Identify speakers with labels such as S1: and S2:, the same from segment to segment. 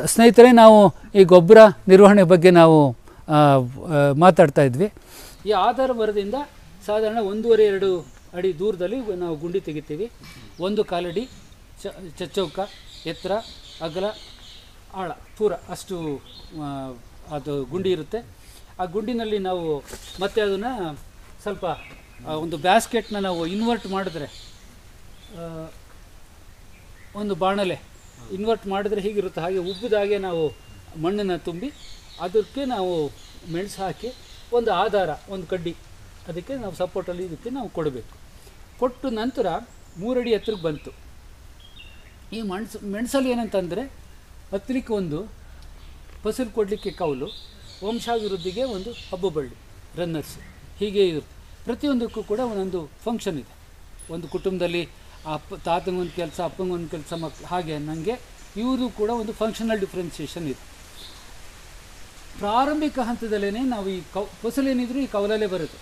S1: ಸ್ನೇಹಿತರೆ ನಾವು ಈ ಗೊಬ್ಬರ ನಿರ್ವಹಣೆ ಬಗ್ಗೆ ನಾವು ಆ, ಆ, ಮಾತಾಡ್ತಾ ಇದ್ವಿ ಈ ಆಧಾರ ಮರದಿಂದ ಸಾಧಾರಣ ಒಂದೂವರೆ ಎರಡು ಅಡಿ ದೂರದಲ್ಲಿ ನಾವು ಗುಂಡಿ ತೆಗಿತೀವಿ ಒಂದು ಕಾಲಡಿ ಚ ಚಚ್ಚೌಕ ಎತ್ತರ ಅಗಲ ಆಳ ಪೂರ ಅಷ್ಟು ಆ, ಅದು ಗುಂಡಿ ಇರುತ್ತೆ ಆ ಗುಂಡಿನಲ್ಲಿ ನಾವು ಮತ್ತೆ ಅದನ್ನು ಸ್ವಲ್ಪ ಆ, ಒಂದು ಬ್ಯಾಸ್ಕೆಟ್ನ ನಾವು ಇನ್ವರ್ಟ್ ಮಾಡಿದ್ರೆ ಆ, ಒಂದು ಬಾಣಲೆ ಇನ್ವರ್ಟ್ ಮಾಡಿದ್ರೆ ಹೀಗಿರುತ್ತೆ ಹಾಗೆ ಉಬ್ಬಿದಾಗೆ ನಾವು ಮಣ್ಣನ್ನು ತುಂಬಿ ಅದಕ್ಕೆ ನಾವು ಮೆಣಸು ಹಾಕಿ ಒಂದು ಆಧಾರ ಒಂದು ಕಡ್ಡಿ ಅದಕ್ಕೆ ನಾವು ಸಪೋರ್ಟಲ್ಲಿ ಇದಕ್ಕೆ ನಾವು ಕೊಡಬೇಕು ಕೊಟ್ಟು ನಂತರ ಮೂರಡಿ ಎತ್ತರಕ್ಕೆ ಬಂತು ಈ ಮೆಣಸು ಮೆಣಸಲ್ಲಿ ಏನಂತಂದರೆ ಹತ್ತಲಿಕ್ಕೆ ಒಂದು ಫಸಲು ಕೊಡಲಿಕ್ಕೆ ಕೌಲು ವಂಶಾಭಿವೃದ್ಧಿಗೆ ಒಂದು ಹಬ್ಬ ಬಳ್ಳಿ ರನ್ನರ್ಸ್ ಹೀಗೆ ಇರುತ್ತೆ ಪ್ರತಿಯೊಂದಕ್ಕೂ ಕೂಡ ಒಂದೊಂದು ಫಂಕ್ಷನ್ ಇದೆ ಒಂದು ಕುಟುಂಬದಲ್ಲಿ ಅಪ್ಪ ತಾತಂಗೊಂದು ಕೆಲಸ ಅಪ್ಪಂಗೊಂದು ಕೆಲಸ ಮಕ್ಳು ಹಾಗೆ ನನಗೆ ಇವರು ಕೂಡ ಒಂದು ಫಂಕ್ಷನಲ್ ಡಿಫ್ರೆನ್ಸಿಯೇಷನ್ ಇದೆ ಪ್ರಾರಂಭಿಕ ಹಂತದಲ್ಲೇ ನಾವು ಈ ಕೌ ಫಸಲು ಏನಿದ್ರು ಈ ಕೌಲಲ್ಲೇ ಬರುತ್ತೆ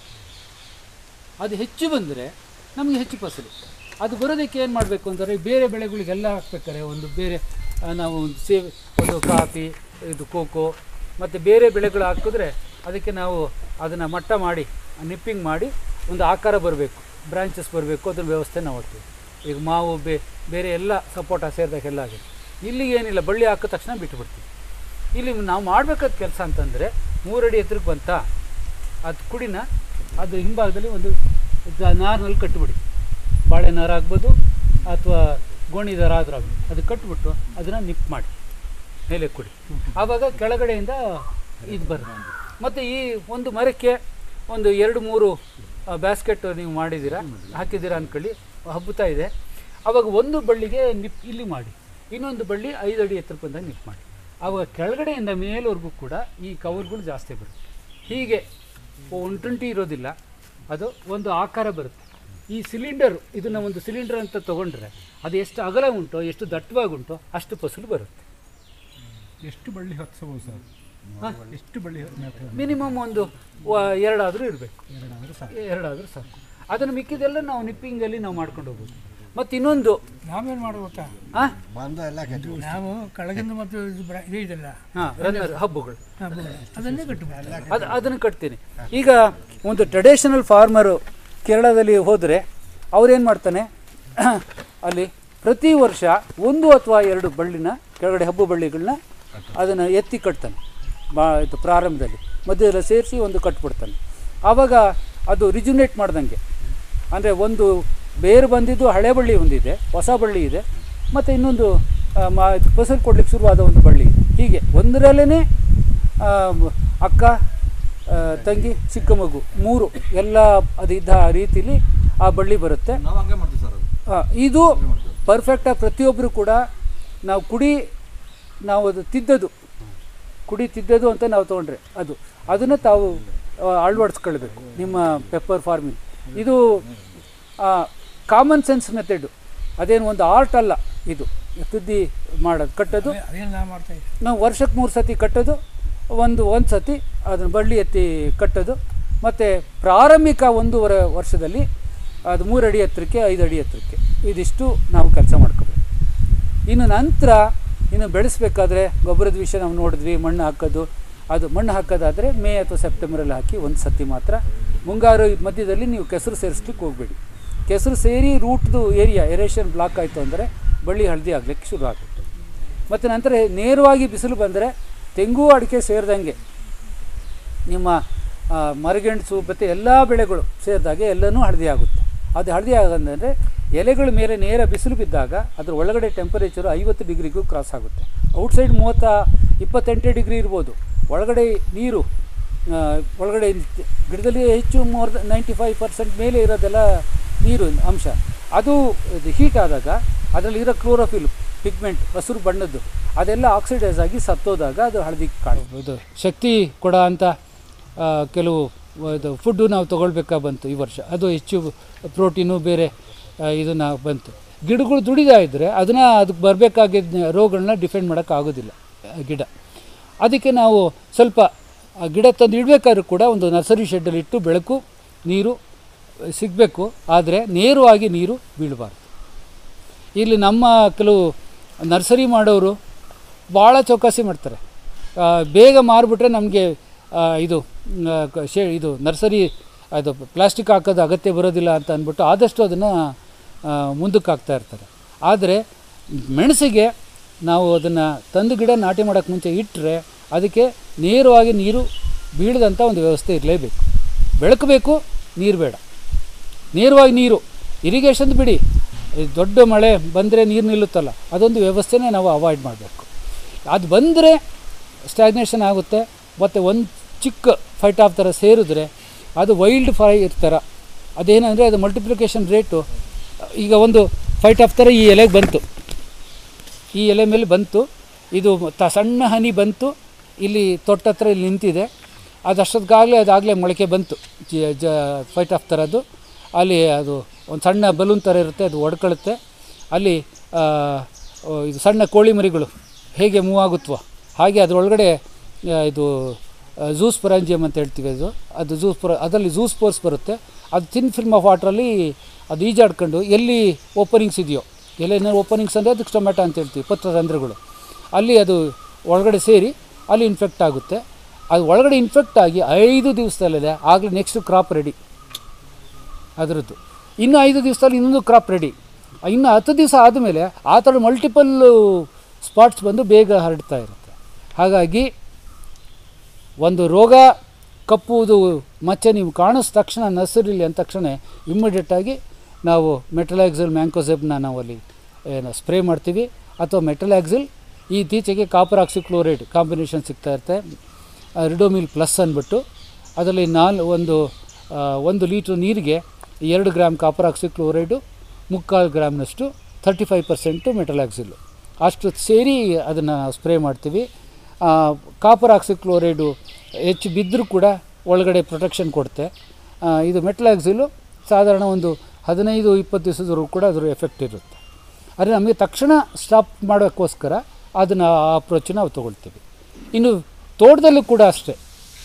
S1: ಅದು ಹೆಚ್ಚು ಬಂದರೆ ನಮಗೆ ಹೆಚ್ಚು ಫಸಲು ಅದು ಬರೋದಕ್ಕೆ ಏನು ಮಾಡಬೇಕು ಅಂದರೆ ಬೇರೆ ಬೆಳೆಗಳಿಗೆಲ್ಲ ಹಾಕ್ಬೇಕಾದ್ರೆ ಒಂದು ಬೇರೆ ಆ, ನಾವು ಒಂದು ಸೇವ್ ಒಂದು ಕಾಫಿ ಇದು ಕೋಕೋ ಮತ್ತು ಬೇರೆ ಬೆಳೆಗಳು ಹಾಕಿದ್ರೆ ಅದಕ್ಕೆ ನಾವು ಅದನ್ನು ಮಟ್ಟ ಮಾಡಿ ನಿಪ್ಪಿಂಗ್ ಮಾಡಿ ಒಂದು ಆಕಾರ ಬರಬೇಕು ಬ್ರಾಂಚಸ್ ಬರಬೇಕು ಅದನ್ನ ವ್ಯವಸ್ಥೆ ನಾವು ಮಾಡ್ತೀವಿ ಈಗ ಮಾವು ಬೇ ಬೇರೆ ಎಲ್ಲ ಸಪೋಟ ಸೇರಿದಾಗ ಎಲ್ಲ ಆಗಿದೆ ಇಲ್ಲಿಗೆ ಏನಿಲ್ಲ ಬಳ್ಳಿ ಹಾಕಿದ ತಕ್ಷಣ ಬಿಟ್ಟುಬಿಡ್ತೀವಿ ಇಲ್ಲಿ ನಾವು ಮಾಡಬೇಕಾದ ಕೆಲಸ ಅಂತಂದರೆ ಮೂರಡಿ ಎತ್ತರಕ್ಕೆ ಬಂತ ಅದು ಕುಡಿನ ಅದು ಹಿಂಭಾಗದಲ್ಲಿ ಒಂದು ದ- ನಾರಿನಲ್ಲಿ ಕಟ್ಟಿಬಿಡಿ ಬಾಳೆ ನಾರ ಆಗ್ಬೋದು ಅಥವಾ ಗೋಣಿ ದಾರ ಆದ್ರೂ ಆಗ್ಬೋದು ಅದು ಕಟ್ಬಿಟ್ಟು ಅದನ್ನು ನಿಪ್ ಮಾಡಿ ಮೇಲೆ ಕುಡಿ ಆವಾಗ ಕೆಳಗಡೆಯಿಂದ ಇದು ಬರುತ್ತೆ ಮತ್ತು ಈ ಒಂದು ಮರಕ್ಕೆ ಒಂದು ಎರಡು ಮೂರು ಬ್ಯಾಸ್ಕೆಟ್ ನೀವು ಮಾಡಿದ್ದೀರಾ ಹಾಕಿದ್ದೀರಾ ಅಂದ್ಕೊಳ್ಳಿ ಹಬ್ಬುತ್ತಾ ಇದೆ ಆವಾಗ ಒಂದು ಬಳ್ಳಿಗೆ ನಿಪ್ ಇಲ್ಲಿ ಮಾಡಿ ಇನ್ನೊಂದು ಬಳ್ಳಿ ಐದು ಅಡಿ ಎತ್ತರ ಬಂದಾಗ ನಿಪ್ ಮಾಡಿ ಆವಾಗ ಕೆಳಗಡೆಯಿಂದ ಮೇಲ್ವರೆಗೂ ಕೂಡ ಈ ಕವರ್ಗಳು ಜಾಸ್ತಿ ಬರುತ್ತೆ ಹೀಗೆ ಒನ್ ಟ್ವೆಂಟಿ ಇರೋದಿಲ್ಲ ಅದು ಒಂದು ಆಕಾರ ಬರುತ್ತೆ ಈ ಸಿಲಿಂಡರ್ ಇದನ್ನು ಒಂದು ಸಿಲಿಂಡರ್ ಅಂತ ತೊಗೊಂಡ್ರೆ ಅದು ಎಷ್ಟು ಅಗಲ ಉಂಟೋ ಎಷ್ಟು ದಟ್ಟವಾಗಿ ಉಂಟೋ ಅಷ್ಟು ಫಸಲು ಬರುತ್ತೆ
S2: ಎಷ್ಟು ಬಳ್ಳಿ ಹತ್ಸಬಹುದು ಸರ್ ಎಷ್ಟು ಬಳ್ಳಿ ನೆಟ್ಟು
S1: ಮಿನಿಮಮ್ ಒಂದು ವ- ಎರಡಾದರೂ ಇರಬೇಕು
S2: ಎರಡಾದರೂ ಸಾಕು
S1: ಎರಡಾದರೂ ಸಾಕು ಅದನ್ನು ಮಿಕ್ಕಿದೆಲ್ಲ ನಾವು ನಿಪ್ಪಿಂಗಲ್ಲಿ ನಾವು ಮಾಡ್ಕೊಂಡು ಹೋಗ್ಬೋದು ಮತ್ತು ಇನ್ನೊಂದು
S2: ನಾವೇನು ಮಾಡೋದು ಗೊತ್ತಾ
S1: ಹಾಂ
S2: ನಾವು ಕೆಳಗಿಂದ ಮತ್ತು ಇದು ಬ್ರ- ಇದು ಇದೆಲ್ಲ
S1: ಹಾಂ ರನ್ನರ್ ಹಬ್ಬಗಳು
S2: ಹಾ, ಬುಡ. ಅದನ್ನೇ ಕಟ್ಟಬೇಕು
S1: ಅದು ಅದನ್ನು ಕಟ್ತೀನಿ ಈಗ ಒಂದು ಟ್ರೆಡಿಷನಲ್ ಫಾರ್ಮರು ಕೇರಳದಲ್ಲಿ ಹೋದರೆ ಅವ್ರೇನು ಮಾಡ್ತಾನೆ ಅಲ್ಲಿ ಪ್ರತಿ ವರ್ಷ ಒಂದು ಅಥವಾ ಎರಡು ಬಳ್ಳಿನ ಕೆಳಗಡೆ ಹಬ್ಬು ಬಳ್ಳಿಗಳನ್ನ ಅದನ್ನು ಎತ್ತಿ ಕಟ್ತಾನೆ ಬಾ ಇದು ಪ್ರಾರಂಭದಲ್ಲಿ ಮಧ್ಯದಲ್ಲಿ ಸೇರಿಸಿ ಒಂದು ಕಟ್ಬಿಡ್ತಾನೆ ಆವಾಗ ಅದು ರಿಜುನೇಟ್ ಮಾಡ್ದಂಗೆ ಅಂದರೆ ಒಂದು ಬೇರು ಬಂದಿದ್ದು ಹಳೆ ಬಳ್ಳಿ ಒಂದಿದೆ ಹೊಸ ಬಳ್ಳಿ ಇದೆ ಮತ್ತು ಇನ್ನೊಂದು ಆ, ಮಾ ಫಸಲು ಕೊಡ್ಲಿಕ್ಕೆ ಶುರುವಾದ ಒಂದು ಬಳ್ಳಿ ಇದೆ ಹೀಗೆ ಒಂದರಲ್ಲೇ ಅಕ್ಕ ಆ, ತಂಗಿ ಚಿಕ್ಕ ಮಗು ಮೂರು ಎಲ್ಲ ಅದಿದ್ದ ರೀತಿಲಿ ಆ ಬಳ್ಳಿ ಬರುತ್ತೆ
S3: ನಾವು ಹಂಗೆ ಮಾಡ್ತೀವಿ ಸರ್ ಅದು
S1: ಆ, ಇದು ಪರ್ಫೆಕ್ಟಾಗಿ ಪ್ರತಿಯೊಬ್ಬರು ಕೂಡ ನಾವು ಕುಡಿ ನಾವು ಅದು ತಿದ್ದದು ಕುಡಿ ತಿದ್ದದು ಅಂತ ನಾವು ತೊಗೊಂಡ್ರೆ ಅದು ಅದನ್ನು ತಾವು ಆ, ಅಳವಡಿಸ್ಕೊಳ್ಬೇಕು ನಿಮ್ಮ ಪೆಪ್ಪರ್ ಫಾರ್ಮಿಂಗ್ ಇದು ಕಾಮನ್ ಸೆನ್ಸ್ ಮೆಥಡು ಅದೇನು ಒಂದು ಆರ್ಟ್ ಅಲ್ಲ ಇದು ತಿದ್ದಿ ಮಾಡೋದು ಕಟ್ಟೋದು
S2: ಅದೇನು ನಾವು ಮಾಡ್ತಾ ಇದ್ದೀವಿ
S1: ನಾವು ವರ್ಷಕ್ಕೆ ಮೂರು ಸತಿ ಕಟ್ಟೋದು ಒಂದು ಒಂದು ಸತಿ ಅದನ್ನು ಬಳ್ಳಿ ಎತ್ತಿ ಕಟ್ಟೋದು ಮತ್ತು ಪ್ರಾರಂಭಿಕ ಒಂದೂವರೆ ವರ್ಷದಲ್ಲಿ ಅದು ಮೂರು ಅಡಿ ಎತ್ತರಕ್ಕೆ ಐದು ಅಡಿ ಎತ್ತರಕ್ಕೆ ಇದಿಷ್ಟು ನಾವು ಕೆಲಸ ಮಾಡ್ಕೋಬೇಕು ಇನ್ನು ನಂತರ ಇನ್ನು ಬೆಳೆಸಬೇಕಾದ್ರೆ ಗೊಬ್ಬರದ ವಿಷಯ ನಾವು ನೋಡಿದ್ವಿ ಮಣ್ಣು ಹಾಕೋದು ಅದು ಮಣ್ಣು ಹಾಕೋದಾದರೆ ಮೇ ಅಥವಾ ಸೆಪ್ಟೆಂಬರಲ್ಲಿ ಹಾಕಿ ಒಂದು ಸತಿ ಮಾತ್ರ ಮುಂಗಾರು ಮಧ್ಯದಲ್ಲಿ ನೀವು ಕೆಸರು ಸೇರಿಸ್ಲಿಕ್ಕೆ ಹೋಗಬೇಡಿ ಕೆಸರು ಸೇರಿ ರೂಟ್ದು ಏರಿಯಾ ಎರೇಷನ್ ಬ್ಲಾಕ್ ಆಯಿತು ಅಂದರೆ ಬಳ್ಳಿ ಹಳದಿ ಆಗಲಿಕ್ಕೆ ಶುರು ಆಗುತ್ತೆ ಮತ್ತು ನಂತರ ನೇರವಾಗಿ ಬಿಸಿಲು ಬಂದರೆ ತೆಂಗು ಅಡಿಕೆ ಸೇರಿದಂಗೆ ನಿಮ್ಮ ಆ, ಮರಗೆಣಸು ಮತ್ತು ಎಲ್ಲ ಬೆಳೆಗಳು ಸೇರಿದಾಗೆ ಎಲ್ಲನೂ ಹಳದಿ ಆಗುತ್ತೆ ಅದು ಹಳದಿ ಆಗಂದರೆ ಎಲೆಗಳ ಮೇಲೆ ನೇರ ಬಿಸಿಲು ಬಿದ್ದಾಗ ಅದ್ರ ಒಳಗಡೆ ಟೆಂಪರೇಚರು ಐವತ್ತು ಡಿಗ್ರಿಗೂ ಕ್ರಾಸ್ ಆಗುತ್ತೆ ಔಟ್ಸೈಡ್ ಮೂವತ್ತ ಇಪ್ಪತ್ತೆಂಟು ಡಿಗ್ರಿ ಇರ್ಬೋದು ಒಳಗಡೆ ನೀರು ಆ, ಒಳಗಡೆ ಗಿಡದಲ್ಲಿ ಹೆಚ್ಚು ಮೋರ್ ನೈಂಟಿ ಫೈವ್ ಪರ್ಸೆಂಟ್ ಮೇಲೆ ಇರೋದೆಲ್ಲ ನೀರು ಅಂಶ ಅದು ಹೀಟ್ ಆದಾಗ ಅದರಲ್ಲಿ ಇರೋ ಕ್ಲೋರೋಫಿಲ್ ಪಿಗ್ಮೆಂಟ್ ಹಸಿರು ಬಣ್ಣದ್ದು ಅದೆಲ್ಲ ಆಕ್ಸಿಡೈಸ್ ಆಗಿ ಸತ್ತೋದಾಗ ಅದು ಹಳದಿ ಕಾಣ್ಬೋದು ಶಕ್ತಿ ಕೊಡ ಅಂತ ಆ, ಕೆಲವು ಇದು ಫುಡ್ಡು ನಾವು ತೊಗೊಳ್ಬೇಕಾ ಬಂತು ಈ ವರ್ಷ ಅದು ಹೆಚ್ಚು ಪ್ರೋಟೀನು ಬೇರೆ ಇದನ್ನು ಬಂತು ಗಿಡಗಳು ದುಡಿದಾ ಇದ್ದರೆ ಅದನ್ನು ಅದಕ್ಕೆ ಬರಬೇಕಾಗಿದ್ದ ರೋಗಗಳನ್ನ ಡಿಫೆಂಡ್ ಮಾಡೋಕ್ಕಾಗೋದಿಲ್ಲ ಆ ಗಿಡ ಅದಕ್ಕೆ ನಾವು ಸ್ವಲ್ಪ ಆ ಗಿಡ ತಂದು ಇಡಬೇಕಾದ್ರೂ ಕೂಡ ಒಂದು ನರ್ಸರಿ ಶೆಡ್ಡಲ್ಲಿ ಇಟ್ಟು ಬೆಳಕು ನೀರು ಸಿಗಬೇಕು ಆದರೆ ನೇರವಾಗಿ ನೀರು ಬೀಳಬಾರ್ದು ಇಲ್ಲಿ ನಮ್ಮ ಕೆಲವು ನರ್ಸರಿ ಮಾಡೋರು ಭಾಳ ಚೌಕಾಸಿ ಮಾಡ್ತಾರೆ ಆ, ಬೇಗ ಮಾರಿಬಿಟ್ರೆ ನಮಗೆ ಇದು ಆ, ಕ- ಶೇ ಇದು ನರ್ಸರಿ ಅದು ಪ್ಲಾಸ್ಟಿಕ್ ಹಾಕೋದು ಅಗತ್ಯ ಬರೋದಿಲ್ಲ ಅಂತ ಅಂದ್ಬಿಟ್ಟು ಆದಷ್ಟು ಅದನ್ನು ಮುಂದಕ್ಕೆ ಹಾಕ್ತಾ ಇರ್ತಾರೆ ಆದರೆ ಮೆಣಸಿಗೆ ನಾವು ಅದನ್ನು ತಂದು ಗಿಡ ನಾಟಿ ಮಾಡೋಕ್ಕೆ ಮುಂಚೆ ಇಟ್ಟರೆ ಅದಕ್ಕೆ ನೇರವಾಗಿ ನೀರು ಬೀಳದಂಥ ಒಂದು ವ್ಯವಸ್ಥೆ ಇರಲೇಬೇಕು ಬೆಳಕು ಬೇಕು ನೀರು ಬೇಡ ನೇರವಾಗಿ ನೀರು ಇರಿಗೇಷನ್ ಬಿಡಿ ಈ ದೊಡ್ಡ ಮಳೆ ಬಂದರೆ ನೀರು ನಿಲ್ಲುತ್ತಲ್ಲ ಅದೊಂದು ವ್ಯವಸ್ಥೆನೇ ನಾವು ಅವಾಯ್ಡ್ ಮಾಡಬೇಕು ಅದು ಬಂದರೆ ಸ್ಟ್ಯಾಗ್ನೇಷನ್ ಆಗುತ್ತೆ ಮತ್ತು ಒಂದು ಚಿಕ್ಕ ಫೈಟ್ ಆಫ್ ಥರ ಸೇರಿದ್ರೆ ಅದು ವೈಲ್ಡ್ ಫೈರ್ ಥರ ಅದೇನಂದರೆ ಅದು ಮಲ್ಟಿಪ್ಲಿಕೇಶನ್ ರೇಟು ಈಗ ಒಂದು ಫೈಟ್ ಆಫ್ ಥರ ಈ ಎಲೆಗೆ ಬಂತು ಈ ಎಲೆ ಮೇಲೆ ಬಂತು ಇದು ತ ಸಣ್ಣ ಹನಿ ಬಂತು ಇಲ್ಲಿ ತೊಟ್ಟ ಹತ್ರ ಇಲ್ಲಿ ನಿಂತಿದೆ ಅದು ಅಷ್ಟೊತ್ತಿಗಾಗಲೇ ಅದಾಗಲೇ ಮೊಳಕೆ ಬಂತು ಜ ಜ ಫೈಟ್ ಆಫ್ ಥರದ್ದು ಅಲ್ಲಿ ಅದು ಒಂದು ಸಣ್ಣ ಬಲೂನ್ ಥರ ಇರುತ್ತೆ ಅದು ಒಡ್ಕೊಳ್ಳುತ್ತೆ ಅಲ್ಲಿ ಆ, ಓ, ಇದು ಸಣ್ಣ ಕೋಳಿ ಮರಿಗಳು ಹೇಗೆ ಮೂವ್ ಆಗುತ್ತೋ ಹಾಗೆ ಅದರೊಳಗಡೆ ಆ, ಇದು ಝೂಸ್ ಪರಾಂಜಿಯಮ್ ಅಂತ ಹೇಳ್ತೀವಿ ಅದು ಅದು ಝೂಸ್ ಪರ ಅದರಲ್ಲಿ ಝೂಸ್ ಪೋರ್ಸ್ ಬರುತ್ತೆ ಅದು ಥಿನ್ ಫಿಲ್ಮ್ ಆಫ್ ವಾಟ್ರಲ್ಲಿ ಅದು ಈಜಾಡ್ಕೊಂಡು ಎಲ್ಲಿ ಓಪನಿಂಗ್ಸ್ ಇದೆಯೋ ಎಲ್ಲೇನೋ ಓಪನಿಂಗ್ಸ್ ಅಂದರೆ ಅದಕ್ಕೆ ಟೊಮೆಟೊ ಅಂತ ಹೇಳ್ತೀವಿ ಪತ್ರರಂಧ್ರಗಳು ಅಲ್ಲಿ ಅದು ಒಳಗಡೆ ಸೇರಿ ಅಲ್ಲಿ ಇನ್ಫೆಕ್ಟ್ ಆಗುತ್ತೆ ಅದು ಒಳಗಡೆ ಇನ್ಫೆಕ್ಟ್ ಆಗಿ ಐದು ದಿವಸದಲ್ಲಿದೆ ಆಗಲೇ ನೆಕ್ಸ್ಟ್ ಕ್ರಾಪ್ ರೆಡಿ ಅದರದ್ದು ಇನ್ನು ಐದು ದಿವಸದಲ್ಲಿ ಇನ್ನೊಂದು ಕ್ರಾಪ್ ರೆಡಿ ಇನ್ನು ಹತ್ತು ದಿವಸ ಆದಮೇಲೆ ಆ ಥರ ಮಲ್ಟಿಪಲ್ ಸ್ಪಾಟ್ಸ್ ಬಂದು ಬೇಗ ಹರಡ್ತಾ ಇರುತ್ತೆ ಹಾಗಾಗಿ ಒಂದು ರೋಗ ಕಪ್ಪುವುದು ಮಚ್ಚೆ ನೀವು ಕಾಣಿಸ್ ತಕ್ಷಣ ನರ್ಸರಿಲಿ ಅಂದ ತಕ್ಷಣ ಇಮ್ಮಿಡಿಯೇಟಾಗಿ ನಾವು ಮೆಟಲಾಕ್ಸಿಲ್ ಮ್ಯಾಂಕೋಸೆಬ್ನ ನಾವು ಅಲ್ಲಿ ಏನು ಸ್ಪ್ರೇ ಮಾಡ್ತೀವಿ ಅಥವಾ ಮೆಟಲಾಕ್ಸಿಲ್ ಇತ್ತೀಚೆಗೆ ಕಾಪರ್ ಆಕ್ಸಿಕ್ಲೋರೈಡ್ ಕಾಂಬಿನೇಷನ್ ಸಿಗ್ತಾ ಇರುತ್ತೆ ರಿಡೋಮಿಲ್ ಪ್ಲಸ್ ಅಂದ್ಬಿಟ್ಟು ಅದರಲ್ಲಿ ನಾಲ್ ಒಂದು ಆ, ಒಂದು ಲೀಟ್ರ್ ನೀರಿಗೆ ಎರಡು ಗ್ರಾಮ್ ಕಾಪರ್ ಆಕ್ಸಿಕ್ಲೋರೈಡು ಮುಕ್ಕಾಲು ಗ್ರಾಮ್ನಷ್ಟು ತರ್ಟಿ ಫೈವ್ ಪರ್ಸೆಂಟು ಮೆಟಲಾಕ್ಸಿಲ್ಲು ಅಷ್ಟು ಸೇರಿ ಅದನ್ನು ಸ್ಪ್ರೇ ಮಾಡ್ತೀವಿ ಆ, ಕಾಪರ್ ಆಕ್ಸಿಕ್ಲೋರೈಡು ಹೆಚ್ಚು ಬಿದ್ದರೂ ಕೂಡ ಒಳಗಡೆ ಪ್ರೊಟೆಕ್ಷನ್ ಕೊಡುತ್ತೆ ಆ, ಇದು ಮೆಟ್ಲಾಕ್ಸಿಲು ಸಾಧಾರಣ ಒಂದು ಹದಿನೈದು ಇಪ್ಪತ್ತು ದಿವಸದವರೆಗೂ ಕೂಡ ಅದರ ಎಫೆಕ್ಟ್ ಇರುತ್ತೆ ಆದರೆ ನಮಗೆ ತಕ್ಷಣ ಸ್ಟಾಪ್ ಮಾಡೋಕ್ಕೋಸ್ಕರ ಅದನ್ನು ಆ ಅಪ್ರೋಚ್ ನಾವು ತೊಗೊಳ್ತೀವಿ ಇನ್ನು ತೋಟದಲ್ಲೂ ಕೂಡ ಅಷ್ಟೇ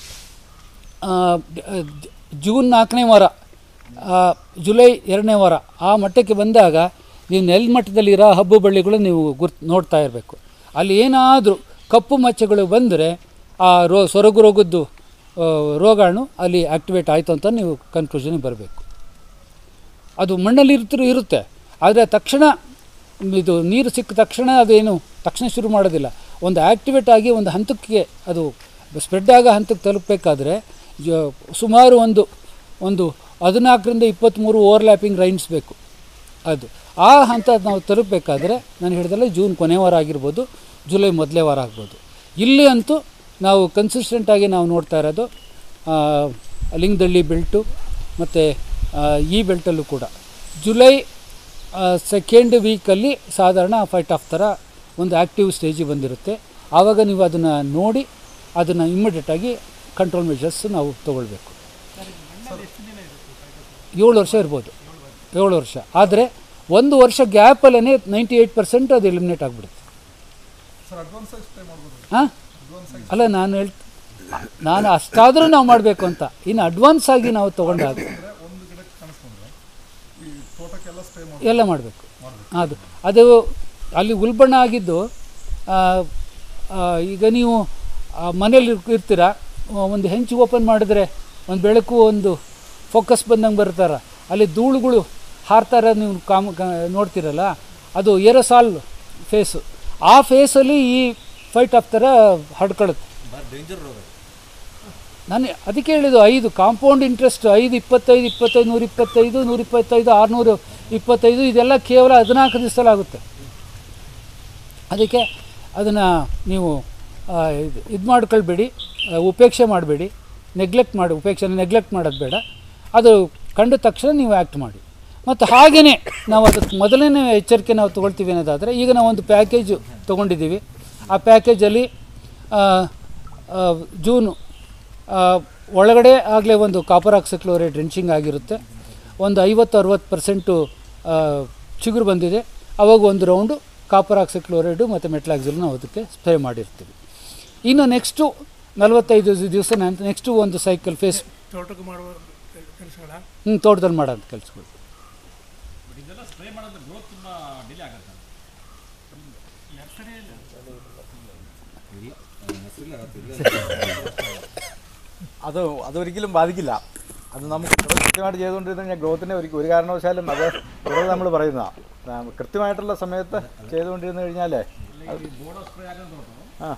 S1: ಆ, ಡ- ಜ- ಜೂನ್ ನಾಲ್ಕನೇ ವಾರ ಆ, ಜುಲೈ ಎರಡನೇ ವಾರ ಆ ಮಟ್ಟಕ್ಕೆ ಬಂದಾಗ ನೀವು ನೆಲ್ಮಟ್ಟದಲ್ಲಿರೋ ಹಬ್ಬು ಬಳ್ಳಿಗಳು ನೀವು ಗುರ್ತು ನೋಡ್ತಾ ಇರಬೇಕು ಅಲ್ಲಿ ಏನಾದರೂ ಕಪ್ಪು ಮಚ್ಚೆಗಳು ಬಂದರೆ ಆ ರೋ ಸೊರಗು ರೋಗದ್ದು ಆ, ರೋಗಾಣು ಅಲ್ಲಿ ಆ್ಯಕ್ಟಿವೇಟ್ ಆಯಿತು ಅಂತ ನೀವು ಕನ್ಕ್ಲೂಷನ್ಗೆ ಬರಬೇಕು ಅದು ಮಣ್ಣಲ್ಲಿ ಇರ್ತಿರು ಇರುತ್ತೆ ಆದರೆ ತಕ್ಷಣ ಇದು ನೀರು ಸಿಕ್ಕ ತಕ್ಷಣ ಅದೇನು ತಕ್ಷಣ ಶುರು ಮಾಡೋದಿಲ್ಲ ಒಂದು ಆ್ಯಕ್ಟಿವೇಟ್ ಆಗಿ ಒಂದು ಹಂತಕ್ಕೆ ಅದು ಸ್ಪ್ರೆಡ್ ಆಗೋ ಹಂತಕ್ಕೆ ತಲುಪಬೇಕಾದ್ರೆ ಜ- ಸುಮಾರು ಒಂದು ಒಂದು ಹದಿನಾಲ್ಕರಿಂದ ಇಪ್ಪತ್ತ್ಮೂರು ಓವರ್ಲ್ಯಾಪಿಂಗ್ ರೈನ್ಸ್ ಬೇಕು ಅದು ಆ ಹಂತ ನಾವು ತಲುಪಬೇಕಾದ್ರೆ ನಾನು ಹೇಳಿದಲ್ಲ ಜೂನ್ ಕೊನೆ ವಾರ ಆಗಿರ್ಬೋದು ಜುಲೈ ಮೊದಲೇ ವಾರ ಆಗ್ಬೋದು ಇಲ್ಲಿ ಅಂತೂ ನಾವು ಕನ್ಸಿಸ್ಟೆಂಟಾಗಿ ನಾವು ನೋಡ್ತಾ ಇರೋದು ಆ, ಲಿಂಗದಳ್ಳಿ ಬೆಲ್ಟು ಮತ್ತು ಈ ಬೆಲ್ಟಲ್ಲೂ ಕೂಡ ಜುಲೈ ಸೆಕೆಂಡ್ ವೀಕಲ್ಲಿ ಸಾಧಾರಣ ಫೈಟ್ ಆಫ್ ಥರ ಒಂದು ಆ್ಯಕ್ಟಿವ್ ಸ್ಟೇಜಿಗೆ ಬಂದಿರುತ್ತೆ ಆವಾಗ ನೀವು ಅದನ್ನು ನೋಡಿ ಅದನ್ನು ಇಮ್ಮಿಡಿಯೇಟಾಗಿ ಕಂಟ್ರೋಲ್ ಮೆಷರ್ಸ್ ನಾವು ತೊಗೊಳ್ಬೇಕು ಏಳು ವರ್ಷ ಇರ್ಬೋದು ಏಳು ವರ್ಷ ಆದರೆ ಒಂದು ವರ್ಷ ಗ್ಯಾಪಲ್ಲೇ ನೈಂಟಿ ಏಯ್ಟ್ ಪರ್ಸೆಂಟ್ ಅದು ಎಲಿಮಿನೇಟ್ ಆಗಿಬಿಡುತ್ತೆ ಹಾಂ ಅಲ್ಲ ನಾನು ಹೇಳ್ ನಾನು ಅಷ್ಟಾದರೂ ನಾವು ಮಾಡಬೇಕು ಅಂತ ಇನ್ನು ಅಡ್ವಾನ್ಸ್ ಆಗಿ ನಾವು ತೊಗೊಂಡಾಗ ಎಲ್ಲ ಮಾಡಬೇಕು ಅದು ಅದು ಅಲ್ಲಿ ಉಲ್ಬಣ ಆಗಿದ್ದು ಆ, ಆ, ಈಗ ನೀವು ಮನೇಲಿ ಇರ್ತೀರ ಆ, ಒಂದು ಹೆಂಚು ಓಪನ್ ಮಾಡಿದ್ರೆ ಒಂದು ಬೆಳಕು ಒಂದು ಫೋಕಸ್ ಬಂದಂಗೆ ಬರ್ತಾರ ಅಲ್ಲಿ ಧೂಳುಗಳು ಹಾರ್ತಾರ ನೀವು ಕಾಮ್ ಕ- ನೋಡ್ತಿರಲ್ಲ ಅದು ಏರೋಸಾಲ್ ಫೇಸು ಆ ಫೇಸಲ್ಲಿ ಈ ಫೈಟ್ ಆಫ್ ಥರ ಹಡ್ಕೊಳ್ಳುತ್ತೆ ನಾನು ಅದಕ್ಕೆ ಹೇಳಿದ್ದು ಐದು ಕಾಂಪೌಂಡ್ ಇಂಟ್ರೆಸ್ಟ್ ಐದು ಇಪ್ಪತ್ತೈದು ಇಪ್ಪತ್ತೈದು ನೂರ ಇಪ್ಪತ್ತೈದು ನೂರ ಇಪ್ಪತ್ತೈದು ಆರುನೂರು ಇಪ್ಪತ್ತೈದು ಇದೆಲ್ಲ ಕೇವಲ ಹದಿನಾಲ್ಕು ದಿವಸದಲ್ಲಿ ಆಗುತ್ತೆ ಅದಕ್ಕೆ ಅದನ್ನು ನೀವು ಆ, ಇದು ಇದು ಮಾಡ್ಕೊಳ್ಬೇಡಿ ಆ, ಉಪೇಕ್ಷೆ ಮಾಡಬೇಡಿ ನೆಗ್ಲೆಕ್ಟ್ ಮಾಡಿ ಉಪೇಕ್ಷೆ ನೆಗ್ಲೆಕ್ಟ್ ಮಾಡೋದು ಬೇಡ ಅದು ಕಂಡ ತಕ್ಷಣ ನೀವು ಆ್ಯಕ್ಟ್ ಮಾಡಿ ಮತ್ತು ಹಾಗೆಯೇ ನಾವು ಅದಕ್ಕೆ ಮೊದಲನೇ ಎಚ್ಚರಿಕೆ ನಾವು ತೊಗೊಳ್ತೀವಿ ಅನ್ನೋದಾದರೆ ಈಗ ನಾವು ಒಂದು ಪ್ಯಾಕೇಜು ತೊಗೊಂಡಿದ್ದೀವಿ ಆ ಪ್ಯಾಕೇಜಲ್ಲಿ ಆ, ಆ, ಜೂನು ಆ, ಒಳಗಡೆ ಆಗಲೇ ಒಂದು ಕಾಪರ್ ಆಕ್ಸಿಕ್ಲೋರೈಡ್ ಡ್ರೆಂಚಿಂಗ್ ಆಗಿರುತ್ತೆ ಒಂದು ಐವತ್ತು ಅರುವತ್ತು ಪರ್ಸೆಂಟು ಚಿಗುರು ಬಂದಿದೆ ಅವಾಗ ಒಂದು ರೌಂಡು ಕಾಪರ್ ಆಕ್ಸಿಕ್ಲೋರೈಡು ಮತ್ತು ಮೆಟ್ಲಾಕ್ಸಿಲ್ ನಾವು ಅದಕ್ಕೆ ಸ್ಪ್ರೇ ಮಾಡಿರ್ತೀವಿ ಇನ್ನು ನೆಕ್ಸ್ಟು ನಲವತ್ತೈದು ದಿವಸ ನಂತರ ನೆಕ್ಸ್ಟು ಒಂದು ಸೈಕಲ್ ಫೇಸ್
S3: ತೋಟಕ್ಕೆ ಮಾಡುವ ಕೆಲಸಗಳ
S1: ಹ್ಞೂ ತೋಟದಲ್ಲಿ ಮಾಡೋಂಥ ಕೆಲಸಗಳು
S4: അത് അതൊരിക്കലും ബാധിക്കില്ല അത് നമുക്ക് കൃത്യമായിട്ട് ചെയ്തുകൊണ്ടിരുന്ന കഴിഞ്ഞാൽ ഗ്രോത്തിനെ ഒരിക്കലും ഒരു കാരണവശാലും അത് വെറുതെ നമ്മൾ പറയുന്നതാണ് കൃത്യമായിട്ടുള്ള സമയത്ത് ചെയ്തുകൊണ്ടിരുന്നു കഴിഞ്ഞാൽ ആ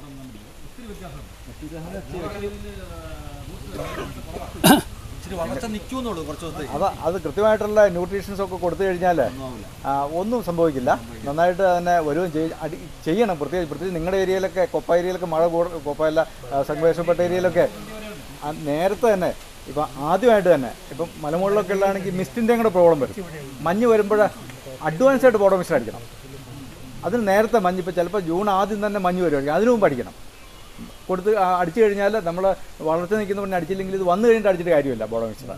S5: ഇച്ചിരി വളർച്ച നിൽക്കുന്നുള്ളൂ കുറച്ച് ദിവസത്തേക്ക്
S4: അത് അത് കൃത്യമായിട്ടുള്ള ന്യൂട്രീഷൻസ് ഒക്കെ കൊടുത്തു കഴിഞ്ഞാൽ ഒന്നും സംഭവിക്കില്ല നന്നായിട്ട് തന്നെ വരുകയും ചെയ് അടി ചെയ്യണം പ്രത്യേകിച്ച് പ്രത്യേകിച്ച് നിങ്ങളുടെ ഏരിയയിലൊക്കെ കൊപ്പ ഏരിയയിലൊക്കെ മഴ കൂടു കൊപ്പയല്ല സംഘവേഷപ്പെട്ട ഏരിയയിലൊക്കെ ആ നേരത്തെ തന്നെ ഇപ്പം ആദ്യമായിട്ട് തന്നെ ഇപ്പം മലമുകളിലൊക്കെ ഉള്ളതാണെങ്കിൽ മിസ്റ്റിൻ്റെ കൂടെ പ്രോബ്ലം വരും മഞ്ഞ് വരുമ്പോൾ അഡ്വാൻസ് ആയിട്ട് ബോർഡർ മിഷൻ അടിക്കണം അതിന് നേരത്തെ മഞ്ഞ് ഇപ്പോൾ ചിലപ്പോൾ ജൂൺ ആദ്യം തന്നെ മഞ്ഞ് വരുമായിരിക്കും അതിനു മുമ്പ് അടിക്കണം കൊടുത്ത് ആ അടിച്ചു കഴിഞ്ഞാൽ നമ്മൾ വളർച്ച നിൽക്കുന്ന പറഞ്ഞ് അടിച്ചില്ലെങ്കിൽ ഇത് വന്നു കഴിഞ്ഞിട്ട് അടിച്ചിട്ട് കാര്യമില്ല ബോർഡർ മിക്സർ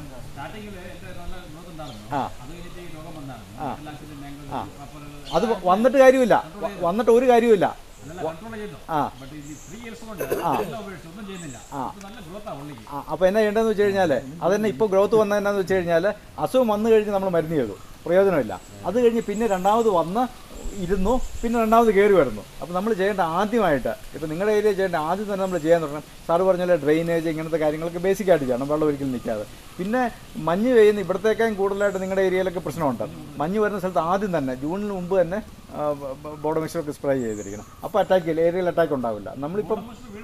S4: ആ ആ ആ അത് വ- വന്നിട്ട് കാര്യമില്ല വ- വന്നിട്ട് ഒരു കാര്യമില്ല ആ ആ ആ ആ അപ്പോൾ എന്നാ ചെയ്യേണ്ടതെന്ന് വെച്ച് കഴിഞ്ഞാൽ അതന്നെ ഇപ്പോൾ ഗ്രോത്ത് വന്നത് എന്നാന്ന് വെച്ച് കഴിഞ്ഞാൽ അസുഖം വന്നു കഴിഞ്ഞ് നമ്മൾ മരുന്ന് ചെയ്തു പ്രയോജനമില്ല അത് കഴിഞ്ഞ് പിന്നെ രണ്ടാമത് വന്ന് ഇരുന്നു പിന്നെ രണ്ടാമത് കയറി വരുന്നു അപ്പോൾ നമ്മൾ ചെയ്യേണ്ട ആദ്യമായിട്ട് ഇപ്പോൾ നിങ്ങളുടെ ഏരിയ ചെയ്യേണ്ട ആദ്യം തന്നെ നമ്മൾ ചെയ്യാൻ തുടങ്ങണം സാറ് പറഞ്ഞ ഡ്രെയിനേജ് ഇങ്ങനത്തെ കാര്യങ്ങളൊക്കെ ബേസിക് ആയിട്ട് ചെയ്യണം വെള്ളം ഒരിക്കലും നിൽക്കാതെ പിന്നെ മഞ്ഞ് പെയ്യുന്ന ഇവിടത്തേക്കാളും കൂടുതലായിട്ട് നിങ്ങളുടെ ഏരിയയിലൊക്കെ പ്രശ്നമുണ്ട് മഞ്ഞ് വരുന്ന സ്ഥലത്ത് ആദ്യം തന്നെ ജൂണിന് മുമ്പ് തന്നെ ബോർഡ് മിക്സറൊക്കെ സ്പ്രേ ചെയ്തിരിക്കണം അപ്പോൾ അറ്റാക്ക് ചെയ്യില്ല ഏരിയയിൽ അറ്റാക്ക് ഉണ്ടാവില്ല നമ്മളിപ്പം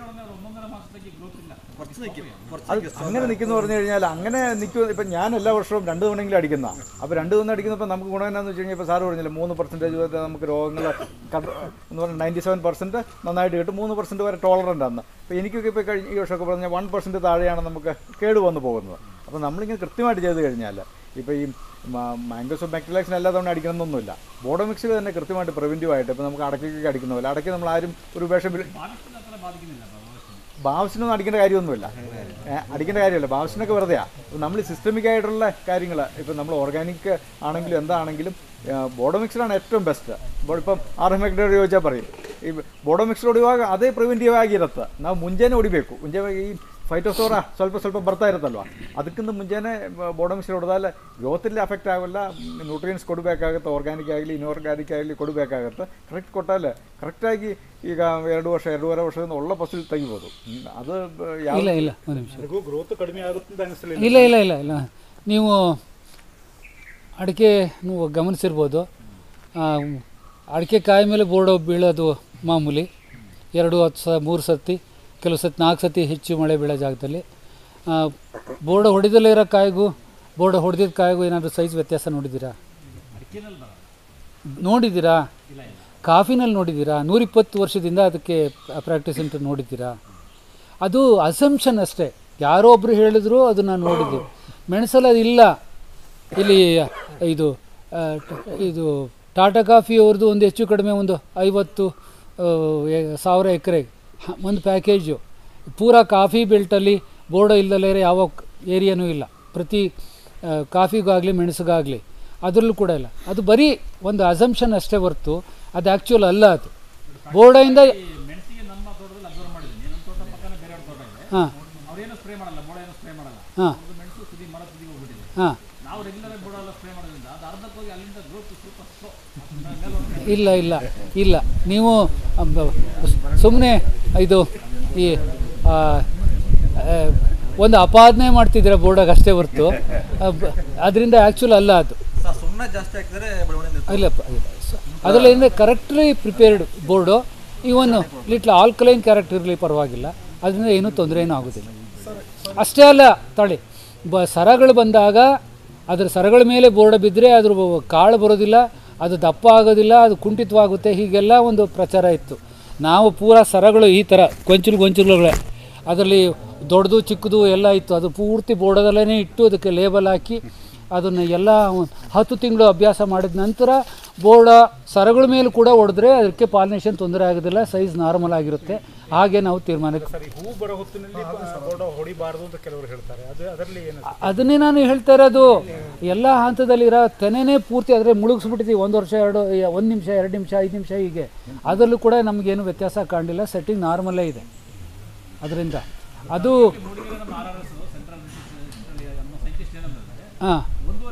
S5: കുറച്ച് നിൽക്കും കുറച്ച്
S4: അത് അങ്ങനെ നിൽക്കുന്നു പറഞ്ഞു കഴിഞ്ഞാൽ അങ്ങനെ നിൽക്കും ഇപ്പം ഞാൻ എല്ലാ വർഷവും രണ്ട് തവണയെങ്കിലും അടിക്കുന്ന അപ്പോൾ രണ്ട് തവണ അടിക്കുന്നപ്പോൾ നമുക്ക് ഗുണം എന്നാന്ന് വെച്ച് കഴിഞ്ഞാൽ ഇപ്പോൾ സാറ് പറഞ്ഞില്ല മൂന്ന് പെർസെൻറ്റേജ് വരെ നമുക്ക് രോഗങ്ങൾ കണ്ട- എന്ന് പറഞ്ഞാൽ നയൻറ്റി സെവൻ പെർസെൻറ്റ് നന്നായിട്ട് കിട്ടും മൂന്ന് പെർസെൻറ്റ് വരെ ടോളറൻ്റ് ആണ് അപ്പോൾ എനിക്കൊക്കെ ഇപ്പോൾ കഴിഞ്ഞ ഈ വർഷമൊക്കെ പറഞ്ഞാൽ വൺ പെർസെൻറ്റ് താഴെയാണ് നമുക്ക് കേട് വന്നു പോകുന്നത് അപ്പോൾ നമ്മളിങ്ങനെ കൃത്യമായിട്ട് ചെയ്ത് കഴിഞ്ഞാൽ ഇപ്പോൾ ഈ മാംഗോസോ ബാക്ടീരിയാക്സിന് എല്ലാ തവണ അടിക്കണമെന്നൊന്നുമില്ല ബോഡോ മിക്സിൽ തന്നെ കൃത്യമായിട്ട് പ്രിവെൻറ്റീവ് ആയിട്ട് ഇപ്പോൾ നമുക്ക് അടയ്ക്കൊക്കെ അടിക്കുന്ന പോലെ അടയ്ക്ക് നമ്മൾ ആരും ഒരു വിഷം ബാവസിനൊന്നും അടിക്കേണ്ട കാര്യമൊന്നുമില്ല ഏ, അടിക്കേണ്ട കാര്യമല്ല ബാവസിനൊക്കെ വെറുതെയാ ഇപ്പം നമ്മൾ സിസ്റ്റമിക് ആയിട്ടുള്ള കാര്യങ്ങൾ ഇപ്പം നമ്മൾ ഓർഗാനിക് ആണെങ്കിലും എന്താണെങ്കിലും ബോഡോ മിക്സറാണ് ഏറ്റവും ಬೆಸ್ಟ್ ಇപ്പം ಆರ್ ಎಮ್ ಹೆಕ್ಟೇರ್ ಯೋಚನೆ പറയും ಈ ಬೋಡೋ ಮಿಕ್ಸರ್ ಹೊಡಿಯುವಾಗ ಅದೇ ಪ್ರಿವೆಂಟಿವ್ ಆಗಿರುತ್ತೆ ನಾವು ಮುಂಜಾನೆ ಹೊಡಿಬೇಕು ಮುಂಜಾನೆ ಈ ಫೈಟೋಸೋರ ಸ್ವಲ್ಪ ಸ್ವಲ್ಪ ಬರ್ತಾ ಇರುತ್ತಲ್ವ ಅದಕ್ಕಿಂತ ಮುಂಜಾನೆ ಬೋಡೋ ಮಿಕ್ಸರ್ ಹೊಡೆದಾಲೆ ಗ್ರೋತಿಲ್ಲಿ ಅಫೆಕ್ಟ್ ಆಗೋಲ್ಲ ನ್ಯೂಟ್ರಿಯನ್ಸ್ ಕೊಡಬೇಕಾಗುತ್ತೆ ಆರ್ಗ್ಯಾನಿಕ್ ಆಗಲಿ ಇನ್ಆರ್ಗ್ಯಾನಿಕ್ ಆಗಲಿ ಕೊಡಬೇಕಾಗುತ್ತೆ ಕರೆಕ್ಟ್ ಕೊಟ್ಟಾಲೆ ಕರೆಕ್ಟಾಗಿ ಈಗ ಎರಡು ವರ್ಷ ಎರಡೂವರೆ ವರ್ಷದಿಂದ ಒಳ್ಳೆ ಫಸಲು ತೆಗಿಬೋದು ಹ್ಮ್. ಅದು ಬ- ಯಾವ
S2: ಇಲ್ಲ ಇಲ್ಲ ಒಂದು ನಿಮಿಷ
S6: ನನಗೂ ಗ್ರೋತ್ ಕಡಿಮೆ ಆಗುತ್ತೆ ಅಂತ ಅನಿಸಲಿಲ್ಲ
S2: ಇಲ್ಲ ಇಲ್ಲ ಇಲ್ಲ ಇಲ್ಲ ನೀವು ಅಡಿಕೆ ನೀವು ಗಮನಿಸಿರ್ಬೋದು ಆ, ಅಡಿಕೆ ಕಾಯಿ ಮೇಲೆ ಬೋರ್ಡು ಬೀಳೋದು ಮಾಮೂಲಿ ಎರಡು ಹತ್ತು ಸ ಮೂರು ಸತಿ ಕೆಲವು ಸತಿ ನಾಲ್ಕು ಸತಿ ಹೆಚ್ಚು ಮಳೆ ಬೀಳೋ ಜಾಗದಲ್ಲಿ ಆ, ಬೋರ್ಡ್ ಹೊಡೆದಲ್ಲೇ ಇರೋ ಕಾಯಿಗೂ ಬೋರ್ಡ್ ಹೊಡೆದಿದ್ದ ಕಾಯಿಗೂ ಏನಾದರೂ ಸೈಜ್ ವ್ಯತ್ಯಾಸ ನೋಡಿದ್ದೀರಾ ನೋಡಿದ್ದೀರಾ ಕಾಫಿನಲ್ಲಿ ನೋಡಿದ್ದೀರಾ ನೂರಿಪ್ಪತ್ತು ವರ್ಷದಿಂದ ಅದಕ್ಕೆ ಪ್ರಾಕ್ಟೀಸ್ ಅಂತ ನೋಡಿದ್ದೀರಾ ಅದು ಅಸಂಪ್ಷನ್ ಅಷ್ಟೇ ಯಾರೋ ಒಬ್ಬರು ಹೇಳಿದ್ರು ಅದು ನಾನು ನೋಡಿದ್ದೆ ಮೆಣಸಲ್ಲಿ ಅದಿಲ್ಲ ಇಲ್ಲಿ ಇದು ಆ, ಟ- ಇದು ಟಾಟಾ ಕಾಫಿ ಅವ್ರದ್ದು ಒಂದು ಹೆಚ್ಚು ಕಡಿಮೆ ಒಂದು ಐವತ್ತು ಆ, ಎ- ಸಾವಿರ ಎಕರೆಗೆ ಒಂದು ಪ್ಯಾಕೇಜು ಪೂರಾ ಕಾಫಿ ಬೆಲ್ಟಲ್ಲಿ ಬೋರ್ಡ್ ಇಲ್ದಲೇ ಯಾವ ಏರಿಯಾನೂ ಇಲ್ಲ ಪ್ರತಿ ಆ, ಕಾಫಿಗಾಗಲಿ ಮೆಣಸಿಗಾಗಲಿ ಅದರಲ್ಲೂ ಕೂಡ ಇಲ್ಲ ಅದು ಬರೀ ಒಂದು ಅಸಂಪ್ಷನ್ ಅಷ್ಟೇ ಹೊರ್ತು ಅದು ಆ್ಯಕ್ಚುಲ್ ಅಲ್ಲ ಅದು ಬೋರ್ಡಿಂದ
S7: ಮೆಣಸಿಗೆ ನಮ್ಮ ತೋಟದಲ್ಲಿ ಅಬ್ಸರ್ವ್ ಮಾಡಿದ್ದೀನಿ ನಮ್ಮ ತೋಟ ಪಕ್ಕನೇ ಬೇರೆ ತೋಟ ಇದೆ
S2: ಹಾಂ
S7: ಅವ್ರೇನು ಸ್ಪ್ರೇ ಮಾಡಲ್ಲ ಬೋಡ ಏನು ಸ್ಪ್ರೇ ಮಾಡಲ್ಲ
S2: ಹಾಂ
S7: ಅವ್ರದ್ದು ಮೆಣಸು ತುದಿ ಮರ ತುದಿಗೆ ಹೋಗ್ಬಿಟ್ಟಿದೆ
S2: ಹಾಂ
S7: ನಾವು ರೆಗ್ಯುಲರ್ ಆಗಿ ಬೋಡ ಎಲ್ಲ ಸ್ಪ್ರೇ ಮಾಡೋದ್ರಿಂದ ಅದು ಅರ್ಧಕ್ಕೆ ಅಲ್ಲಿಂದ ಗ್ರೋತ್ ಸ್ವಲ್ಪ ಸ್ಲೋ
S2: ಇಲ್ಲ ಇಲ್ಲ ಇಲ್ಲ ನೀವು ಸುಮ್ಮನೆ ಇದು ಈ ಆ, ಆ, ಒಂದು ಅಪಾದನೆ ಮಾಡ್ತಿದ್ದೀರ ಬೋರ್ಡಾಗ ಅಷ್ಟೇ ಹೊರ್ತು ಅದರಿಂದ ಆ್ಯಕ್ಚುಲ್ ಅಲ್ಲ ಅದು
S5: ಸರ್ ಸುಮ್ಮನೆ ಜಾಸ್ತಿ ಹಾಕಿದ್ರೆ ಬೆಳವಣಿಗೆ ನಿಲ್ತದೆ.
S2: ಇಲ್ಲಪ್ಪ ಇಲ್ಲ ಸ- ಅದರಲ್ಲಿ ಅಂದರೆ correctly prepared Bordeaux even little alkaline character ಇರಲಿ ಪರವಾಗಿಲ್ಲ ಅದರಿಂದ ಏನೂ ತೊಂದರೆ ಏನೂ ಆಗೋದಿಲ್ಲ ಅಷ್ಟೇ ಅಲ್ಲ ತಾಳಿ ಬ ಸರಗಳು ಬಂದಾಗ ಅದರ ಸರಗಳ ಮೇಲೆ ಬೋರ್ಡ್ ಬಿದ್ದರೆ ಅದ್ರ ಬ- ಕಾಳು ಬರೋದಿಲ್ಲ ಅದು ದಪ್ಪ ಆಗೋದಿಲ್ಲ ಅದು ಕುಂಠಿತವಾಗುತ್ತೆ ಹೀಗೆಲ್ಲ ಒಂದು ಪ್ರಚಾರ ಇತ್ತು ನಾವು ಪೂರಾ ಸರಗಳು ಈ ಥರ ಗೊಂಚಲು ಗೊಂಚಲುಗಳೇ ಅದರಲ್ಲಿ ದೊಡ್ಡದು ಚಿಕ್ಕದು ಎಲ್ಲ ಇತ್ತು ಅದು ಪೂರ್ತಿ ಬೋರ್ಡದಲ್ಲೇ ಇಟ್ಟು ಅದಕ್ಕೆ ಲೇಬಲ್ ಹಾಕಿ ಅದನ್ನು ಎಲ್ಲ ಒಂದ್ ಹತ್ತು ತಿಂಗಳು ಅಭ್ಯಾಸ ಮಾಡಿದ ನಂತರ ಬೋರ್ಡ ಸರಗಳ ಮೇಲೂ ಕೂಡ ಹೊಡೆದ್ರೆ ಅದಕ್ಕೆ ಪಾಲಿನೇಷನ್ ತೊಂದರೆ ಆಗೋದಿಲ್ಲ ಸೈಜ್ ನಾರ್ಮಲ್ ಆಗಿರುತ್ತೆ ಹಾಗೆ ನಾವು ತೀರ್ಮಾನಕ್ಕೆ
S6: ಸರಿ ಹೂ ಬರೋ ಹೊತ್ತಿನಲ್ಲಿ ಬೋರ್ಡ ಹೊಡಿಬಾರ್ದು ಅಂತ ಕೆಲವರು ಹೇಳ್ತಾರೆ ಅದು ಅದರಲ್ಲಿ ಏನು
S2: ಅದನ್ನೇ ನಾನು ಹೇಳ್ತಾ ಇರೋದು ಎಲ್ಲ ಹಂತದಲ್ಲಿರೋ ತೆನೆನೇ ಪೂರ್ತಿ ಆದರೆ ಮುಳುಗಿಸ್ಬಿಟ್ಟಿದ್ದೀವಿ ಒಂದು ವರ್ಷ ಎರಡು ಒಂದು ನಿಮಿಷ ಎರಡು ನಿಮಿಷ ಐದು ನಿಮಿಷ ಹೀಗೆ ಅದರಲ್ಲೂ ಕೂಡ ನಮಗೇನು ವ್ಯತ್ಯಾಸ ಕಾಣಲಿಲ್ಲ ಸೆಟ್ಟಿಂಗ್ ನಾರ್ಮಲ್ಲೇ ಇದೆ ಅದರಿಂದ ಅದು
S7: ಮೂಡಿಗೆರೆ ನಮ್ಮ R R S central central ನಮ್ಮ ಸೈಂಟಿಸ್ಟ್ ಏನಂದ್ರೆ
S2: ಹಾಂ
S7: ಒಂದೂವರೆ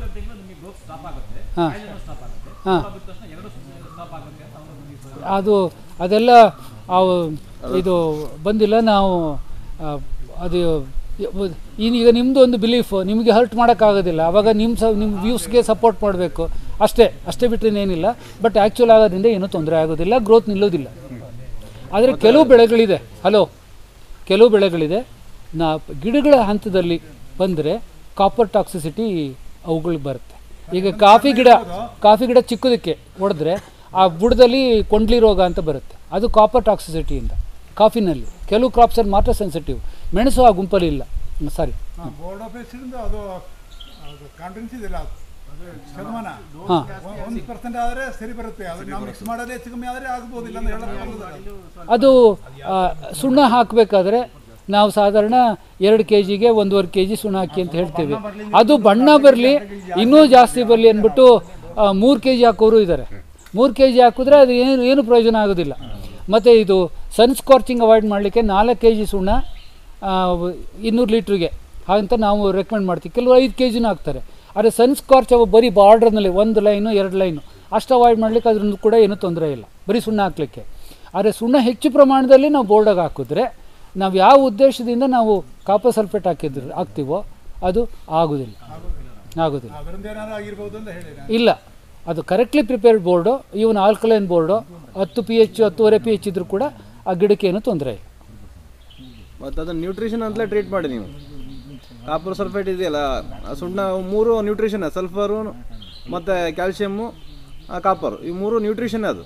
S7: ನಾಲ್ಕನೇ ತಿಂಗಳು ನಿಮಗೆ ಗ್ರೋತ್ ಸ್ಟಾಪ್ ಆಗುತ್ತೆ
S2: ಹಾಂ
S7: ಕಾಯಿಲೆನೂ ಸ್ಟಾಪ್ ಆಗುತ್ತೆ
S2: ಹಾಂ
S7: ಬಿದ್ದ ತಕ್ಷಣ ಎರಡು ಸ್ಟಾಪ್ ಆಗುತ್ತೆ ಅಂತ ಅವ್ರು ನಮಗೆ ಸಹ
S2: ಅದು ಅದೆಲ್ಲ ಅವು ಇದು ಬಂದಿಲ್ಲ ನಾವು ಆ, ಅದು ಇನ್- ಈಗ ನಿಮ್ಮದು ಒಂದು ಬಿಲೀಫ್ ನಿಮಗೆ ಹರ್ಟ್ ಮಾಡೋಕ್ಕಾಗೋದಿಲ್ಲ ಅವಾಗ ನಿಮ್ಮ ಸ ನಿಮ್ಮ ವ್ಯೂಸ್ಗೆ ಸಪೋರ್ಟ್ ಮಾಡಬೇಕು ಅಷ್ಟೇ ಅಷ್ಟೇ ಬಿಟ್ಟರೆ ಏನಿಲ್ಲ ಬಟ್ ಆ್ಯಕ್ಚುಲ್ ಆಗೋದ್ರಿಂದ ಏನೂ ತೊಂದರೆ ಆಗೋದಿಲ್ಲ ಗ್ರೋತ್ ನಿಲ್ಲೋದಿಲ್ಲ ಆದರೆ ಕೆಲವು ಬೆಳೆಗಳಿದೆ ಹಲೋ ಕೆಲವು ಬೆಳೆಗಳಿದೆ ನಾ ಗಿಡಗಳ ಹಂತದಲ್ಲಿ ಬಂದರೆ ಕಾಪರ್ ಟಾಕ್ಸಿಸಿಟಿ ಅವುಗಳಿಗೆ ಬರುತ್ತೆ ಈಗ ಕಾಫಿ ಗಿಡ ಕಾಫಿ ಗಿಡ ಚಿಕ್ಕದಕ್ಕೆ ಹೊಡೆದ್ರೆ ಆ ಬುಡದಲ್ಲಿ ಕೊಂಡ್ಲಿ ರೋಗ ಅಂತ ಬರುತ್ತೆ ಅದು ಕಾಪರ್ ಟಾಕ್ಸಿಸಿಟಿಯಿಂದ ಕಾಫಿನಲ್ಲಿ ಕೆಲವು ಕ್ರಾಪ್ಸಲ್ಲಿ ಮಾತ್ರ ಸೆನ್ಸಿಟಿವ್ ಮೆಣಸು ಆ ಗುಂಪಲ್ಲಿ ಇಲ್ಲ ಸಾರಿ
S3: ಬೋರ್ಡ್ ಆಫೀಸಿಂದ ಅದು ಅದು ಕಾನ್ಫಿಡೆನ್ಸ್ ಇದೆಯಲ್ಲ ಅದು ಅದು ಶತಮಾನ
S2: ಹಾಂ
S3: ಒಂದು ಪರ್ಸೆಂಟ್ ಆದರೆ ಸರಿ ಬರುತ್ತೆ ಅದು ನಾವು ಮಿಕ್ಸ್ ಮಾಡೋದೇ ಹೆಚ್ಚು ಕಮ್ಮಿ ಆದರೆ ಆಗ್ಬೋದು ಇಲ್ಲ ಅಂತ ಹೇಳೋದು
S2: ಅದು ಆ, ಸುಣ್ಣ ಹಾಕಬೇಕಾದ್ರೆ ನಾವು ಸಾಧಾರಣ ಎರಡು ಕೆ ಜಿಗೆ ಒಂದೂವರೆ ಕೆ ಜಿ ಸುಣ್ಣ ಹಾಕಿ ಅಂತ ಹೇಳ್ತೀವಿ ಅದು ಬಣ್ಣ ಬರಲಿ ಇನ್ನೂ ಜಾಸ್ತಿ ಬರಲಿ ಅಂದ್ಬಿಟ್ಟು ಮೂರು ಕೆ ಜಿ ಹಾಕೋರು ಇದ್ದಾರೆ ಮೂರು ಕೆ ಜಿ ಹಾಕಿದ್ರೆ ಅದು ಏನು ಏನು ಪ್ರಯೋಜನ ಆಗೋದಿಲ್ಲ ಮತ್ತು ಇದು ಸನ್ ಸ್ಕಾರ್ಚಿಂಗ್ ಅವಾಯ್ಡ್ ಮಾಡಲಿಕ್ಕೆ ನಾಲ್ಕು ಕೆ ಜಿ ಸುಣ್ಣ ಆ, ಇನ್ನೂರು ಲೀಟ್ರಿಗೆ ಹಾಗಂತ ನಾವು ರೆಕಮೆಂಡ್ ಮಾಡ್ತೀವಿ ಕೆಲವರು ಐದು ಕೆ ಜಿನೂ ಹಾಕ್ತಾರೆ ಆದರೆ ಸನ್ ಸ್ಕಾರ್ಚ್ ಅವು ಬರೀ ಬಾರ್ಡ್ರ್ನಲ್ಲಿ ಒಂದು ಲೈನು ಎರಡು ಲೈನು ಅಷ್ಟು ಅವಾಯ್ಡ್ ಮಾಡಲಿಕ್ಕೆ ಅದ್ರಿಂದ ಕೂಡ ಏನೂ ತೊಂದರೆ ಇಲ್ಲ ಬರೀ ಸುಣ್ಣ ಹಾಕಲಿಕ್ಕೆ ಆದರೆ ಸುಣ್ಣ ಹೆಚ್ಚು ಪ್ರಮಾಣದಲ್ಲಿ ನಾವು ಬೋರ್ಡಾಗಿ ಹಾಕಿದ್ರೆ ನಾವು ಯಾವ ಉದ್ದೇಶದಿಂದ ನಾವು ಕಾಪರ್ ಸಲ್ಫೇಟ್ ಹಾಕಿದ್ರು ಹಾಕ್ತೀವೋ ಅದು ಆಗೋದಿಲ್ಲ ಆಗೋದಿಲ್ಲ
S3: ಅದರಿಂದ ಏನಾದ್ರು ಆಗಿರ್ಬೋದು ಅಂತ ಹೇಳಿ ನಾನು.
S2: ಇಲ್ಲ ಅದು correctly prepared Bordeaux even alkaline Bordeaux ಹತ್ತು ಪಿ ಎಚ್ ಹತ್ತುವರೆ ಪಿ ಎಚ್ ಇದ್ರೂ ಕೂಡ ಆ ಗಿಡಕ್ಕೆ ಏನೂ ತೊಂದರೆ ಇಲ್ಲ
S8: ಮತ್ತು ಅದನ್ನು ನ್ಯೂಟ್ರಿಷನ್ ಅಂತಲೇ ಟ್ರೀಟ್ ಮಾಡಿ ನೀವು ಕಾಪರ್ ಸಲ್ಫೇಟ್ ಇದೆಯಲ್ಲ ಆ ಸುಣ್ಣ ಮೂರು ನ್ಯೂಟ್ರಿಷನ್ ಸಲ್ಫರು ಮತ್ತು ಕ್ಯಾಲ್ಶಿಯಮ್ಮು ಕಾಪರ್ ಈ ಮೂರು ನ್ಯೂಟ್ರಿಷನ್ ಅದು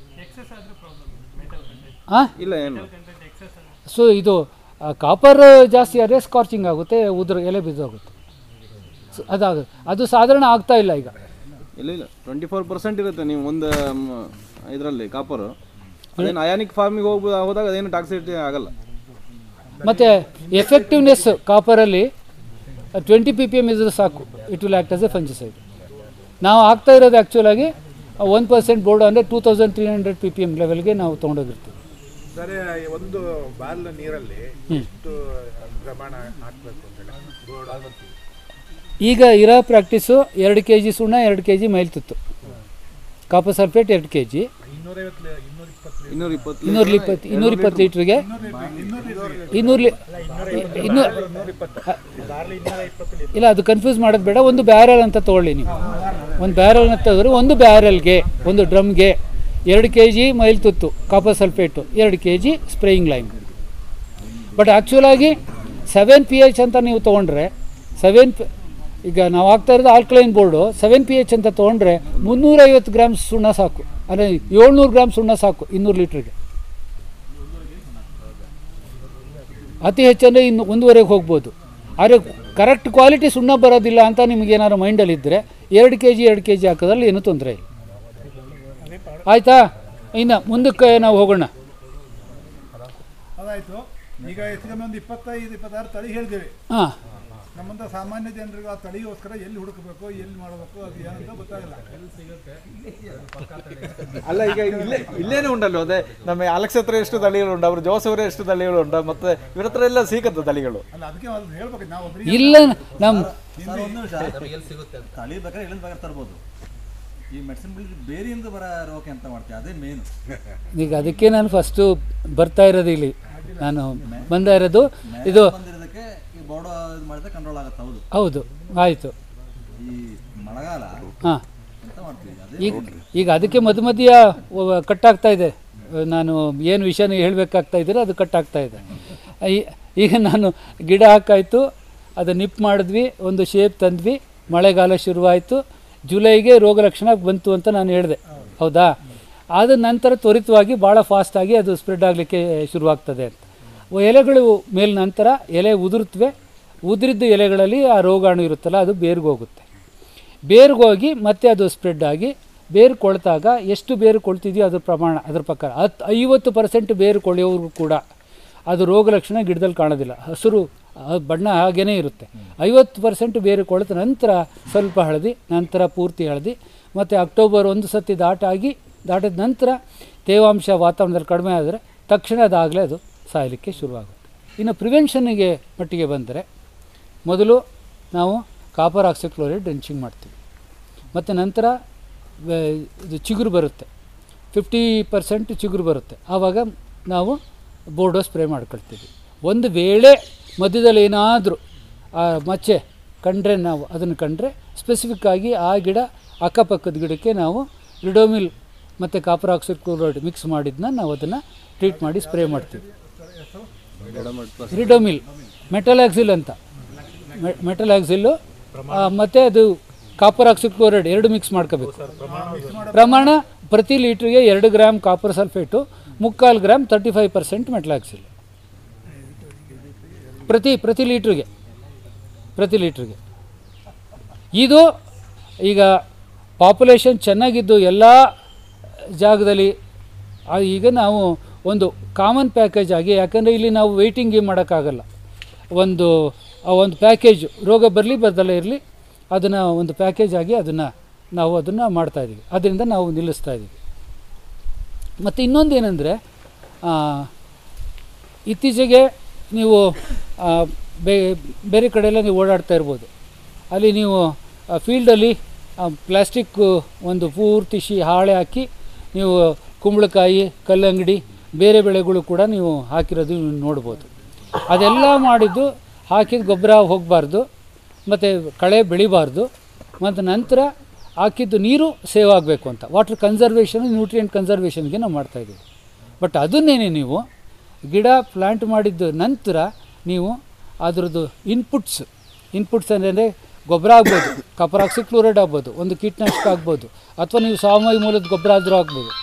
S2: ಹಾಂ
S8: ಇಲ್ಲ ಏನು
S2: ಸೊ ಇದು ಕಾಪರ್ ಜಾಸ್ತಿ ಆದರೆ ಸ್ಕಾರ್ಚಿಂಗ್ ಆಗುತ್ತೆ ಉದ್ರ ಎಲೆ ಬಿದ್ದೋಗುತ್ತೆ ಸೊ ಅದಾಗುತ್ತೆ ಅದು ಸಾಧಾರಣ ಆಗ್ತಾ ಇಲ್ಲ ಈಗ
S8: ಇಲ್ಲ ಇಲ್ಲ ಟ್ವೆಂಟಿ ಫೋರ್ ಪರ್ಸೆಂಟ್ ಇರುತ್ತೆ ನೀವು ಒಂದು ಇದರಲ್ಲಿ ಕಾಪರು ಅದೇನು ಅಯಾನಿಕ್ ಫಾರ್ಮಿಗೆ ಹೋಗ್ಬೋ ಹೋದಾಗ ಅದೇನು ಟಾಕ್ಸಿಟಿ ಆಗಲ್ಲ
S2: ಮತ್ತು ಎಫೆಕ್ಟಿವ್ನೆಸ್ ಕಾಪರಲ್ಲಿ ಟ್ವೆಂಟಿ ಪಿ ಪಿ ಎಮ್ ಇದ್ರೆ ಸಾಕು it will act as a fungicide ನಾವು ಆಗ್ತಾ ಇರೋದು ಆ್ಯಕ್ಚುಲಾಗಿ ಒನ್ ಪರ್ಸೆಂಟ್ ಬೋರ್ಡ್ ಅಂದರೆ two thousand three hundred P P M ಲೆವೆಲ್ಗೆ ನಾವು ತೊಗೊಂಡೋಗಿರ್ತೀವಿ
S6: ಸರಿ ಒಂದು ಬಾಲ್ ನೀರಲ್ಲಿ ಎಷ್ಟು ಪ್ರಮಾಣ ಹಾಕ್ಬೇಕು ಅಂತ ಹೇಳಿ ಬೋರ್ಡ್
S2: ಈಗ ಇರೋ ಪ್ರಾಕ್ಟೀಸು ಎರಡು ಕೆ ಜಿ ಸುಣ್ಣ ಎರಡು ಕೆ ಜಿ ಮೈಲ್ತುತ್ತು ಕಾಪರ್ ಸಲ್ಫೇಟ್ ಎರಡು ಕೆ ಜಿ
S6: ಇನ್ನೂರೈವತ್ತು ಇನ್ನೂರ ಇಪ್ಪತ್ತು
S8: ಇನ್ನೂರ ಇಪ್ಪತ್ತು
S2: ಇನ್ನೂರ ಇಪ್ಪತ್ತು ಇನ್ನೂರ ಇಪ್ಪತ್ತು ಲೀಟ್ರಿಗೆ ಇನ್ನೂರು ಲಿ ಇನ್ನೂರು
S6: ಬಾರ್ಲಿ ಇನ್ನೂರ ಇಪ್ಪತ್ತು
S2: ಇಲ್ಲ ಅದು ಕನ್ಫ್ಯೂಸ್ ಮಾಡೋದು ಬೇಡ ಒಂದು ಬ್ಯಾರಲ್ ಅಂತ ತೊಗೊಳ್ಳಿ ನೀವು ಒಂದು ಬ್ಯಾರಲ್ನ ತೆಗೆದ್ರೆ ಒಂದು ಬ್ಯಾರಲ್ಗೆ ಒಂದು ಡ್ರಮ್ಗೆ ಎರಡು ಕೆ ಜಿ ಮೈಲ್ ತುತ್ತು ಕಾಪರ್ ಸಲ್ಫೇಟು ಎರಡು K G spraying lime but ಆ್ಯಕ್ಚುಲಾಗಿ ಸೆವೆನ್ ಪಿ ಎಚ್ ಅಂತ ನೀವು ತೊಗೊಂಡ್ರೆ ಸೆವೆನ್ ಈಗ ನಾವು ಹಾಕ್ತಾ ಇರೋದು alkaline Bordeaux seven P H ಅಂತ ತೊಗೊಂಡ್ರೆ ಮುನ್ನೂರೈವತ್ತು ಗ್ರಾಮ್ ಸುಣ್ಣ ಸಾಕು ಅಂದರೆ ಏಳ್ನೂರು ಗ್ರಾಮ್ ಸುಣ್ಣ ಸಾಕು ಇನ್ನೂರು ಲೀಟ್ರಿಗೆ ಅತಿ ಹೆಚ್ಚಂದರೆ ಇನ್ನು ಒಂದೂವರೆಗೆ ಹೋಗ್ಬೋದು ಆದರೆ ಕರೆಕ್ಟ್ ಕ್ವಾಲಿಟಿ ಸುಣ್ಣ ಬರೋದಿಲ್ಲ ಅಂತ ನಿಮಗೆ ಏನಾದ್ರು ಮೈಂಡಲ್ಲಿದ್ದರೆ ಎರಡು ಕೆ ಜಿ ಎರಡು ಕೆ ಜಿ ಹಾಕೋದ್ರಲ್ಲಿ ಏನೂ ತೊಂದರೆ ಇಲ್ಲ ಆಯಿತಾ ಇನ್ನು ಮುಂದಕ್ಕೆ ನಾವು ಹೋಗೋಣ
S3: ಅದಾಯ್ತು ಈಗ ಹೆಚ್ಚು ಕಮ್ಮಿ ಒಂದು ಇಪ್ಪತ್ತೈದು ಇಪ್ಪತ್ತಾರು ತಳಿ ಹೇಳಿದ್ದೇವೆ
S2: ಹಾಂ
S3: ನಮ್ಮಂತ ಸಾಮಾನ್ಯ ಜನರಿಗೆ ಆ ತಳಿಗೋಸ್ಕರ ಎಲ್ಲಿ ಹುಡುಕಬೇಕು ಎಲ್ಲಿ ಮಾಡಬೇಕು ಅದು ಏನಂತ ಗೊತ್ತಾಗಲ್ಲ
S4: ಅಲ್ಲ ಈಗ ಇಲ್ಲೇ ಇಲ್ಲೇನೆ ಉಂಟല്ലോ ಅದೇ ನಮ್ಮ ಅಲೆಕ್ಸ್ ಹತ್ರ ಎಷ್ಟು ತಳಿಗಳು ಅವ್ರ ಜೋಸ್ ಅವರ ಎಷ್ಟು ತಳಿಗಳು ಉಂಟು ಮತ್ತೆ ಇವ್ರ ಹತ್ರ ಎಲ್ಲ ಸಿಗುತ್ತೆ ತಳಿಗಳು
S3: ಅಲ್ಲ ಅದಕ್ಕೆ ಅದು ಹೇಳ್ಬೇಕು ನಾವು ಒಬ್ಬರಿಗೆ
S2: ಇಲ್ಲ ನಮ್ಮ
S5: ಸರ್ ಒಂದು ನಿಮಿಷ ತಳಿ ಬೇಕಾದ್ರೆ ಎಲ್ಲಿಂದ ಬೇಕಾದ್ರೆ ತರ್ಬೋದು ಈ ಮೆಡಿಸಿನ್ ಬಿಲ್ ಬೇರೆಯಿಂದ ಬರೋ ರೋಗಕ್ಕೆ ಅಂತ ಮಾಡ್ತೀವಿ ಅದೇ ಮೇನು
S2: ಈಗ ಅದಕ್ಕೆ ನಾನು ಫಸ್ಟು ಬರ್ತಾ ಇರೋದು ಇಲ್ಲಿ ನಾನು ಬಂದ ಇರೋದು ಇದು
S5: ಬಂದಿರೋದಕ್ಕೆ ಈ ಬೋರ್ಡ್ ಇದು ಮಾಡಿದ್ರೆ ಕಂಟ್ರೋಲ್ ಆಗುತ್ತೆ ಹೌದು
S2: ಹೌದು ಆಯಿತು
S5: ಈ ಮಳೆಗಾಲ
S2: ಹಾಂ
S5: ಎಂತ ಮಾಡ್ತೀವಿ ಅದೇ
S2: ಈಗ ಈಗ ಅದಕ್ಕೆ ಮಧ್ಯ ಮಧ್ಯ ಒ- ಕಟ್ಟಾಗ್ತಾ ಇದೆ ನಾನು ಏನು ವಿಷಯನ ಹೇಳಬೇಕಾಗ್ತಾ ಇದ್ದೀರೋ ಅದು ಕಟ್ಟಾಗ್ತಾ ಇದೆ ಈ- ಈಗ ನಾನು ಗಿಡ ಹಾಕಾಯ್ತು ಅದು ನಿಪ್ ಮಾಡಿದ್ವಿ ಒಂದು ಶೇಪ್ ತಂದ್ವಿ ಮಳೆಗಾಲ ಶುರುವಾಯಿತು ಜುಲೈಗೆ ರೋಗ ಲಕ್ಷಣ ಬಂತು ಅಂತ ನಾನು ಹೇಳಿದೆ ಹೌದಾ ಆದ ನಂತರ ತ್ವರಿತವಾಗಿ ಭಾಳ ಫಾಸ್ಟಾಗಿ ಅದು ಸ್ಪ್ರೆಡ್ ಆಗಲಿಕ್ಕೆ ಶುರುವಾಗ್ತದೆ ಅಂತ ಅವು ಎಲೆಗಳು ಮೇಲ್ ನಂತರ ಎಲೆ ಉದುರುತ್ತವೆ ಉದುರಿದ್ದ ಎಲೆಗಳಲ್ಲಿ ಆ ರೋಗಾಣು ಇರುತ್ತಲ್ಲ ಅದು ಬೇರ್ಗೆ ಹೋಗುತ್ತೆ ಬೇರ್ಗೆ ಹೋಗಿ ಮತ್ತೆ ಅದು ಸ್ಪ್ರೆಡ್ ಆಗಿ ಬೇರು ಕೊಳ್ತಾಗ ಎಷ್ಟು ಬೇರು ಕೊಳ್ತಿದೆಯೋ ಅದ್ರ ಪ್ರಮಾಣ ಅದ್ರ ಪ್ರಕಾರ ಹತ್ತು ಐವತ್ತು ಪರ್ಸೆಂಟ್ ಬೇರು ಕೊಳೆಯೋರ್ಗೂ ಕೂಡ ಅದು ರೋಗ ಲಕ್ಷಣ ಗಿಡದಲ್ಲಿ ಕಾಣೋದಿಲ್ಲ ಹಸಿರು ಆ ಬಣ್ಣ ಹಾಗೇ ಇರುತ್ತೆ ಐವತ್ತು ಪರ್ಸೆಂಟ್ ಬೇರು ಕೊಳೆತ ನಂತರ ಸ್ವಲ್ಪ ಹಳದಿ ನಂತರ ಪೂರ್ತಿ ಹಳದಿ ಮತ್ತು ಅಕ್ಟೋಬರ್ ಒಂದು ಸತಿ ದಾಟಾಗಿ ದಾಟಿದ ನಂತರ ತೇವಾಂಶ ವಾತಾವರಣದಲ್ಲಿ ಕಡಿಮೆ ಆದರೆ ತಕ್ಷಣ ಅದಾಗಲೇ ಅದು ಸಾಯಲಿಕ್ಕೆ ಶುರುವಾಗುತ್ತೆ ಇನ್ನು ಪ್ರಿವೆನ್ಷನ್ನಿಗೆ ಮಟ್ಟಿಗೆ ಬಂದರೆ ಮೊದಲು ನಾವು ಕಾಪರ್ ಆಕ್ಸಿಕ್ಲೋರೈಡ್ ಡ್ರೆಂಚಿಂಗ್ ಮಾಡ್ತೀವಿ ಮತ್ತು ನಂತರ ವೆ- ಇದು ಚಿಗುರು ಬರುತ್ತೆ ಫಿಫ್ಟಿ ಪರ್ಸೆಂಟ್ ಚಿಗುರು ಬರುತ್ತೆ ಆವಾಗ ನಾವು ಬೋರ್ಡೋ ಸ್ಪ್ರೇ ಮಾಡ್ಕೊಳ್ತೀವಿ ಒಂದು ವೇಳೆ ಮಧ್ಯದಲ್ಲಿ ಏನಾದರೂ ಆ ಮಚ್ಚೆ ಕಂಡ್ರೆ ನಾವು ಅದನ್ನು ಕಂಡ್ರೆ ಸ್ಪೆಸಿಫಿಕ್ ಆಗಿ ಆ ಗಿಡ ಅಕ್ಕಪಕ್ಕದ ಗಿಡಕ್ಕೆ ನಾವು ರಿಡೋಮಿಲ್ ಮತ್ತು ಕಾಪರ್ ಆಕ್ಸಿಕ್ಲೋರೈಡ್ ಮಿಕ್ಸ್ ಮಾಡಿದ್ನ ನಾವು ಅದನ್ನು ಟ್ರೀಟ್ ಮಾಡಿ ಸ್ಪ್ರೇ ಮಾಡ್ತೀವಿ ರಿಡೋಮಿಲ್ ಮೆಟಲಾಕ್ಸಿಲ್ ಅಂತ ಮೆ- ಮೆಟಲಾಕ್ಸಿಲ್ಲು ಮತ್ತು ಅದು ಕಾಪರ್ ಆಕ್ಸಿಕ್ಲೋರೈಡ್ ಎರಡು ಮಿಕ್ಸ್ ಮಾಡ್ಕೋಬೇಕು ಪ್ರಮಾಣ ಪ್ರತಿ ಲೀಟ್ರಿಗೆ ಎರಡು ಗ್ರಾಮ್ ಕಾಪರ್ ಸಲ್ಫೇಟು ಮುಕ್ಕಾಲು gram thirty five percent metalaxyl ಪ್ರತಿ ಪ್ರತಿ ಲೀಟ್ರಿಗೆ ಪ್ರತಿ ಲೀಟ್ರಿಗೆ ಇದು ಈಗ ಪಾಪ್ಯುಲೇಷನ್ ಚೆನ್ನಾಗಿದ್ದು ಎಲ್ಲ ಜಾಗದಲ್ಲಿ ಆ ಈಗ ನಾವು ಒಂದು ಕಾಮನ್ ಪ್ಯಾಕೇಜ್ ಆಗಿ ಯಾಕಂದರೆ ಇಲ್ಲಿ ನಾವು ವೆಯ್ಟಿಂಗ್ ಮಾಡೋಕ್ಕಾಗಲ್ಲ ಒಂದು ಆ ಒಂದು ಪ್ಯಾಕೇಜ್ ರೋಗ ಬರಲಿ ಬರ್ದಲ್ಲೇ ಇರಲಿ ಅದನ್ನು ಒಂದು ಪ್ಯಾಕೇಜ್ ಆಗಿ ಅದನ್ನು ನಾವು ಅದನ್ನು ಮಾಡ್ತಾಯಿದ್ದೀವಿ ಅದರಿಂದ ನಾವು ನಿಲ್ಲಿಸ್ತಾ ಇದ್ದೀವಿ ಮತ್ತು ಇನ್ನೊಂದು ಏನಂದರೆ ಇತ್ತೀಚೆಗೆ ನೀವು ಆ, ಬೇ ಬೇರೆ ಕಡೆ ಎಲ್ಲ ನೀವು ಓಡಾಡ್ತಾ ಇರ್ಬೋದು ಅಲ್ಲಿ ನೀವು ಫೀಲ್ಡಲ್ಲಿ ಪ್ಲಾಸ್ಟಿಕ್ ಒಂದು ಪೂರ್ತಿ ಶಿ ಹಾಳೆ ಹಾಕಿ ನೀವು ಕುಂಬಳಕಾಯಿ ಕಲ್ಲಂಗಡಿ ಬೇರೆ ಬೆಳೆಗಳು ಕೂಡ ನೀವು ಹಾಕಿರೋದು ನೀವು ನೋಡ್ಬೋದು ಅದೆಲ್ಲ ಮಾಡಿದ್ದು ಹಾಕಿದ ಗೊಬ್ಬರ ಹೋಗಬಾರ್ದು ಮತ್ತು ಕಳೆ ಬೆಳಿಬಾರ್ದು ಮತ್ತು ನಂತರ ಹಾಕಿದ್ದು ನೀರು ಸೇವ್ ಆಗಬೇಕು ಅಂತ ವಾಟರ್ ಕನ್ಸರ್ವೇಷನ್ ನ್ಯೂಟ್ರಿಯೆಂಟ್ ಕನ್ಸರ್ವೇಷನ್ಗೆ ನಾವು ಮಾಡ್ತಾಯಿದ್ದೀವಿ ಬಟ್ ಅದನ್ನೇನೆ ನೀವು ಗಿಡ ಪ್ಲಾಂಟ್ ಮಾಡಿದ ನಂತರ ನೀವು ಅದರದ್ದು ಇನ್ಪುಟ್ಸ್ ಇನ್ಪುಟ್ಸ್ ಅಂದರೆ ಗೊಬ್ಬರ ಆಗ್ಬೋದು ಕಪರ್ ಆಕ್ಸಿಕ್ಲೋರೈಡ್ ಆಗ್ಬೋದು ಒಂದು ಕೀಟನಾಶಕ ಆಗ್ಬೋದು ಅಥವಾ ನೀವು ಸಾವಯವ ಮೂಲದ ಗೊಬ್ಬರ ಆದರೂ ಆಗ್ಬೋದು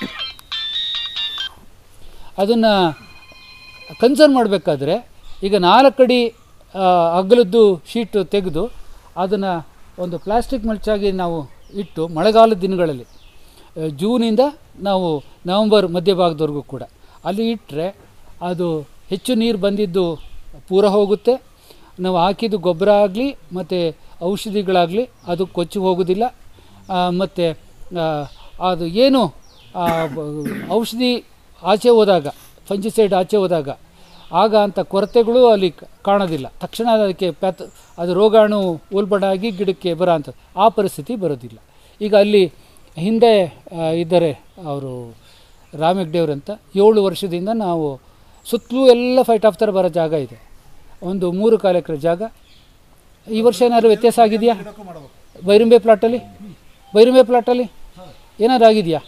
S2: ಅದನ್ನು ಕನ್ಸರ್ವ್ ಮಾಡಬೇಕಾದ್ರೆ ಈಗ ನಾಲ್ಕು ಅಡಿ ಆ, ಅಗಲದ್ದು ಶೀಟು ತೆಗೆದು ಅದನ್ನು ಒಂದು ಪ್ಲಾಸ್ಟಿಕ್ ಮಲ್ಚಾಗಿ ನಾವು ಇಟ್ಟು ಮಳೆಗಾಲದ ದಿನಗಳಲ್ಲಿ ಆ, ಜೂನಿಂದ ನಾವು ನವಂಬರ್ ಮಧ್ಯಭಾಗದವರೆಗೂ ಕೂಡ ಅಲ್ಲಿ ಇಟ್ಟರೆ ಅದು ಹೆಚ್ಚು ನೀರು ಬಂದಿದ್ದು ಪೂರ ಹೋಗುತ್ತೆ ನಾವು ಹಾಕಿದ್ದು ಗೊಬ್ಬರ ಆಗಲಿ ಮತ್ತು ಔಷಧಿಗಳಾಗಲಿ ಅದು ಕೊಚ್ಚಿ ಹೋಗೋದಿಲ್ಲ ಮತ್ತು ಅದು ಏನು ಆ, ಬ- ಔಷಧಿ ಆಚೆ ಹೋದಾಗ ಫಂಜಿಸೈಡ್ ಆಚೆ ಹೋದಾಗ ಆಗ ಅಂಥ ಕೊರತೆಗಳು ಅಲ್ಲಿ ಕ- ಕಾಣೋದಿಲ್ಲ ತಕ್ಷಣ ಅದಕ್ಕೆ ಪ್ಯಾತ್ ಅದು ರೋಗಾಣು ಉಲ್ಬಣಾಗಿ ಗಿಡಕ್ಕೆ ಬರೋ ಅಂಥದ್ದು ಆ ಪರಿಸ್ಥಿತಿ ಬರೋದಿಲ್ಲ ಈಗ ಅಲ್ಲಿ ಹಿಂದೆ ಆ, ಇದ್ದಾರೆ ಅವರು ರಾಮ್ ಹೆಗ್ಡೆಯವ್ರು ಅಂತ ಏಳು ವರ್ಷದಿಂದ ನಾವು ಸುತ್ತಲೂ ಎಲ್ಲ ಫೈಟ್ ಆಫ್ ಥರ ಬರೋ ಜಾಗ ಇದೆ ಒಂದು ಮೂರು ಕಾಲು ಎಕರೆ ಜಾಗ ಈ ವರ್ಷ ಏನಾದ್ರು ವ್ಯತ್ಯಾಸ ಆಗಿದೆಯಾ ಬೈರುಂಬೆ ಪ್ಲಾಟಲ್ಲಿ ಬೈರುಂಬೆ ಪ್ಲಾಟಲ್ಲಿ ಏನಾದ್ರು ಆಗಿದೆಯಾ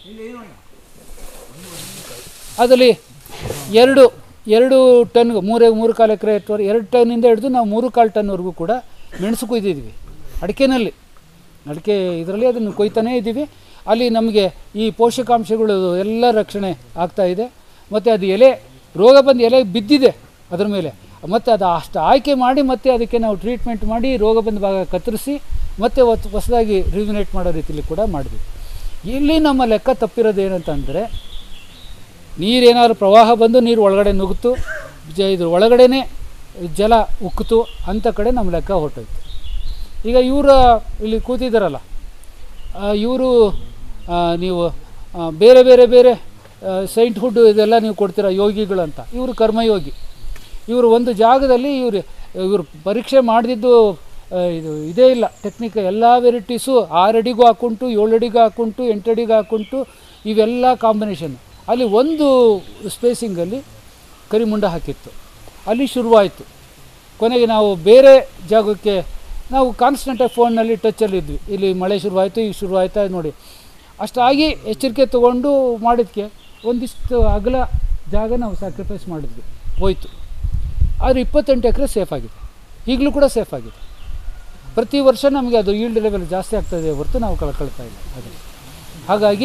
S2: ಅದರಲ್ಲಿ ಎರಡು ಎರಡು ಟನ್ ಮೂರೇ ಮೂರು ಕಾಲು ಎಕರೆ ಎತ್ತುವರೆ ಎರಡು ಟನ್ನಿಂದ ಹಿಡಿದು ನಾವು ಮೂರು ಕಾಲು ಟನ್ವರೆಗೂ ಕೂಡ ಮೆಣಸು ಕೊಯ್ದಿದ್ದೀವಿ ಅಡಿಕೆನಲ್ಲಿ ಅಡಿಕೆ ಇದರಲ್ಲಿ ಅದನ್ನು ಕೊಯ್ತಾನೇ ಇದ್ದೀವಿ ಅಲ್ಲಿ ನಮಗೆ ಈ ಪೋಷಕಾಂಶಗಳು ಎಲ್ಲ ರಕ್ಷಣೆ ಆಗ್ತಾ ಇದೆ ಮತ್ತು ಅದು ಎಲೆ ರೋಗ ಬಂದು ಎಲೆ ಬಿದ್ದಿದೆ ಅದ್ರ ಮೇಲೆ ಮತ್ತು ಅದು ಅಷ್ಟು ಆಯ್ಕೆ ಮಾಡಿ ಮತ್ತೆ ಅದಕ್ಕೆ ನಾವು ಟ್ರೀಟ್ಮೆಂಟ್ ಮಾಡಿ ರೋಗ ಬಂದ ಭಾಗ ಕತ್ತರಿಸಿ ಮತ್ತೆ ಹೊಸ ಹೊಸದಾಗಿ ರಿವಿನೇಟ್ ಮಾಡೋ ರೀತಿಯಲ್ಲಿ ಕೂಡ ಮಾಡಿದ್ವಿ ಇಲ್ಲಿ ನಮ್ಮ ಲೆಕ್ಕ ತಪ್ಪಿರೋದು ಏನಂತಂದರೆ ನೀರೇನಾದ್ರು ಪ್ರವಾಹ ಬಂದು ನೀರು ಒಳಗಡೆ ನುಗ್ಗಿತು ಜ ಇದ್ರ ಒಳಗಡೆನೇ ಜಲ ಉಕ್ಕಿತು ಅಂಥ ಕಡೆ ನಮ್ಮ ಲೆಕ್ಕ ಹೊರಟೋಯ್ತು ಈಗ ಇವರು ಇಲ್ಲಿ ಕೂತಿದ್ದಾರಲ್ಲ ಇವರು ನೀವು ಆ, ಬೇರೆ ಬೇರೆ ಬೇರೆ ಸೈಂಟ್ಹುಡ್ ಇದೆಲ್ಲ ನೀವು ಕೊಡ್ತೀರ ಯೋಗಿಗಳಂತ ಇವರು ಕರ್ಮಯೋಗಿ ಇವರು ಒಂದು ಜಾಗದಲ್ಲಿ ಇವರು ಇವರು ಪರೀಕ್ಷೆ ಮಾಡಿದ್ದು ಇದು ಇದೇ ಇಲ್ಲ ಟೆಕ್ನಿಕ್ ಎಲ್ಲ ವೆರೈಟೀಸು ಆರು ಅಡಿಗೂ ಹಾಕುಂಟು ಏಳು ಅಡಿಗೂ ಹಾಕುಂಟು ಎಂಟು ಅಡಿಗೂ ಹಾಕುಂಟು ಇವೆಲ್ಲ ಕಾಂಬಿನೇಷನ್ ಅಲ್ಲಿ ಒಂದು ಸ್ಪೇಸಿಂಗಲ್ಲಿ ಕರಿಮುಂಡ ಹಾಕಿತ್ತು ಅಲ್ಲಿ ಶುರುವಾಯಿತು ಕೊನೆಗೆ ನಾವು ಬೇರೆ ಜಾಗಕ್ಕೆ ನಾವು ಕಾನ್ಸ್ಟೆಂಟಾಗಿ ಫೋನ್ನಲ್ಲಿ ಟಚ್ಚಲ್ಲಿ ಇದ್ವಿ ಇಲ್ಲಿ ಮಳೆ ಶುರುವಾಯಿತು ಈಗ ಶುರುವಾಯ್ತಾ ನೋಡಿ ಅಷ್ಟಾಗಿ ಎಚ್ಚರಿಕೆ ತೊಗೊಂಡು ಮಾಡಿದ್ದಕ್ಕೆ ಒಂದಿಷ್ಟು ಅಗಲ ಜಾಗ ನಾವು ಸ್ಯಾಕ್ರಿಫೈಸ್ ಮಾಡಿದ್ವಿ ಹೋಯ್ತು ಆದರೆ ಇಪ್ಪತ್ತೆಂಟು ಎಕರೆ ಸೇಫ್ ಆಗಿದೆ ಈಗಲೂ ಕೂಡ ಸೇಫ್ ಆಗಿದೆ ಪ್ರತಿ ವರ್ಷ ನಮಗೆ ಅದು ಈಲ್ಡ್ ಲೆವೆಲ್ ಜಾಸ್ತಿ ಆಗ್ತಾಯಿದೆ ಹೊರತು ನಾವು ಕಳ್ಕೊಳ್ತಾ ಇಲ್ಲ ಅದೇ ಹಾಗಾಗಿ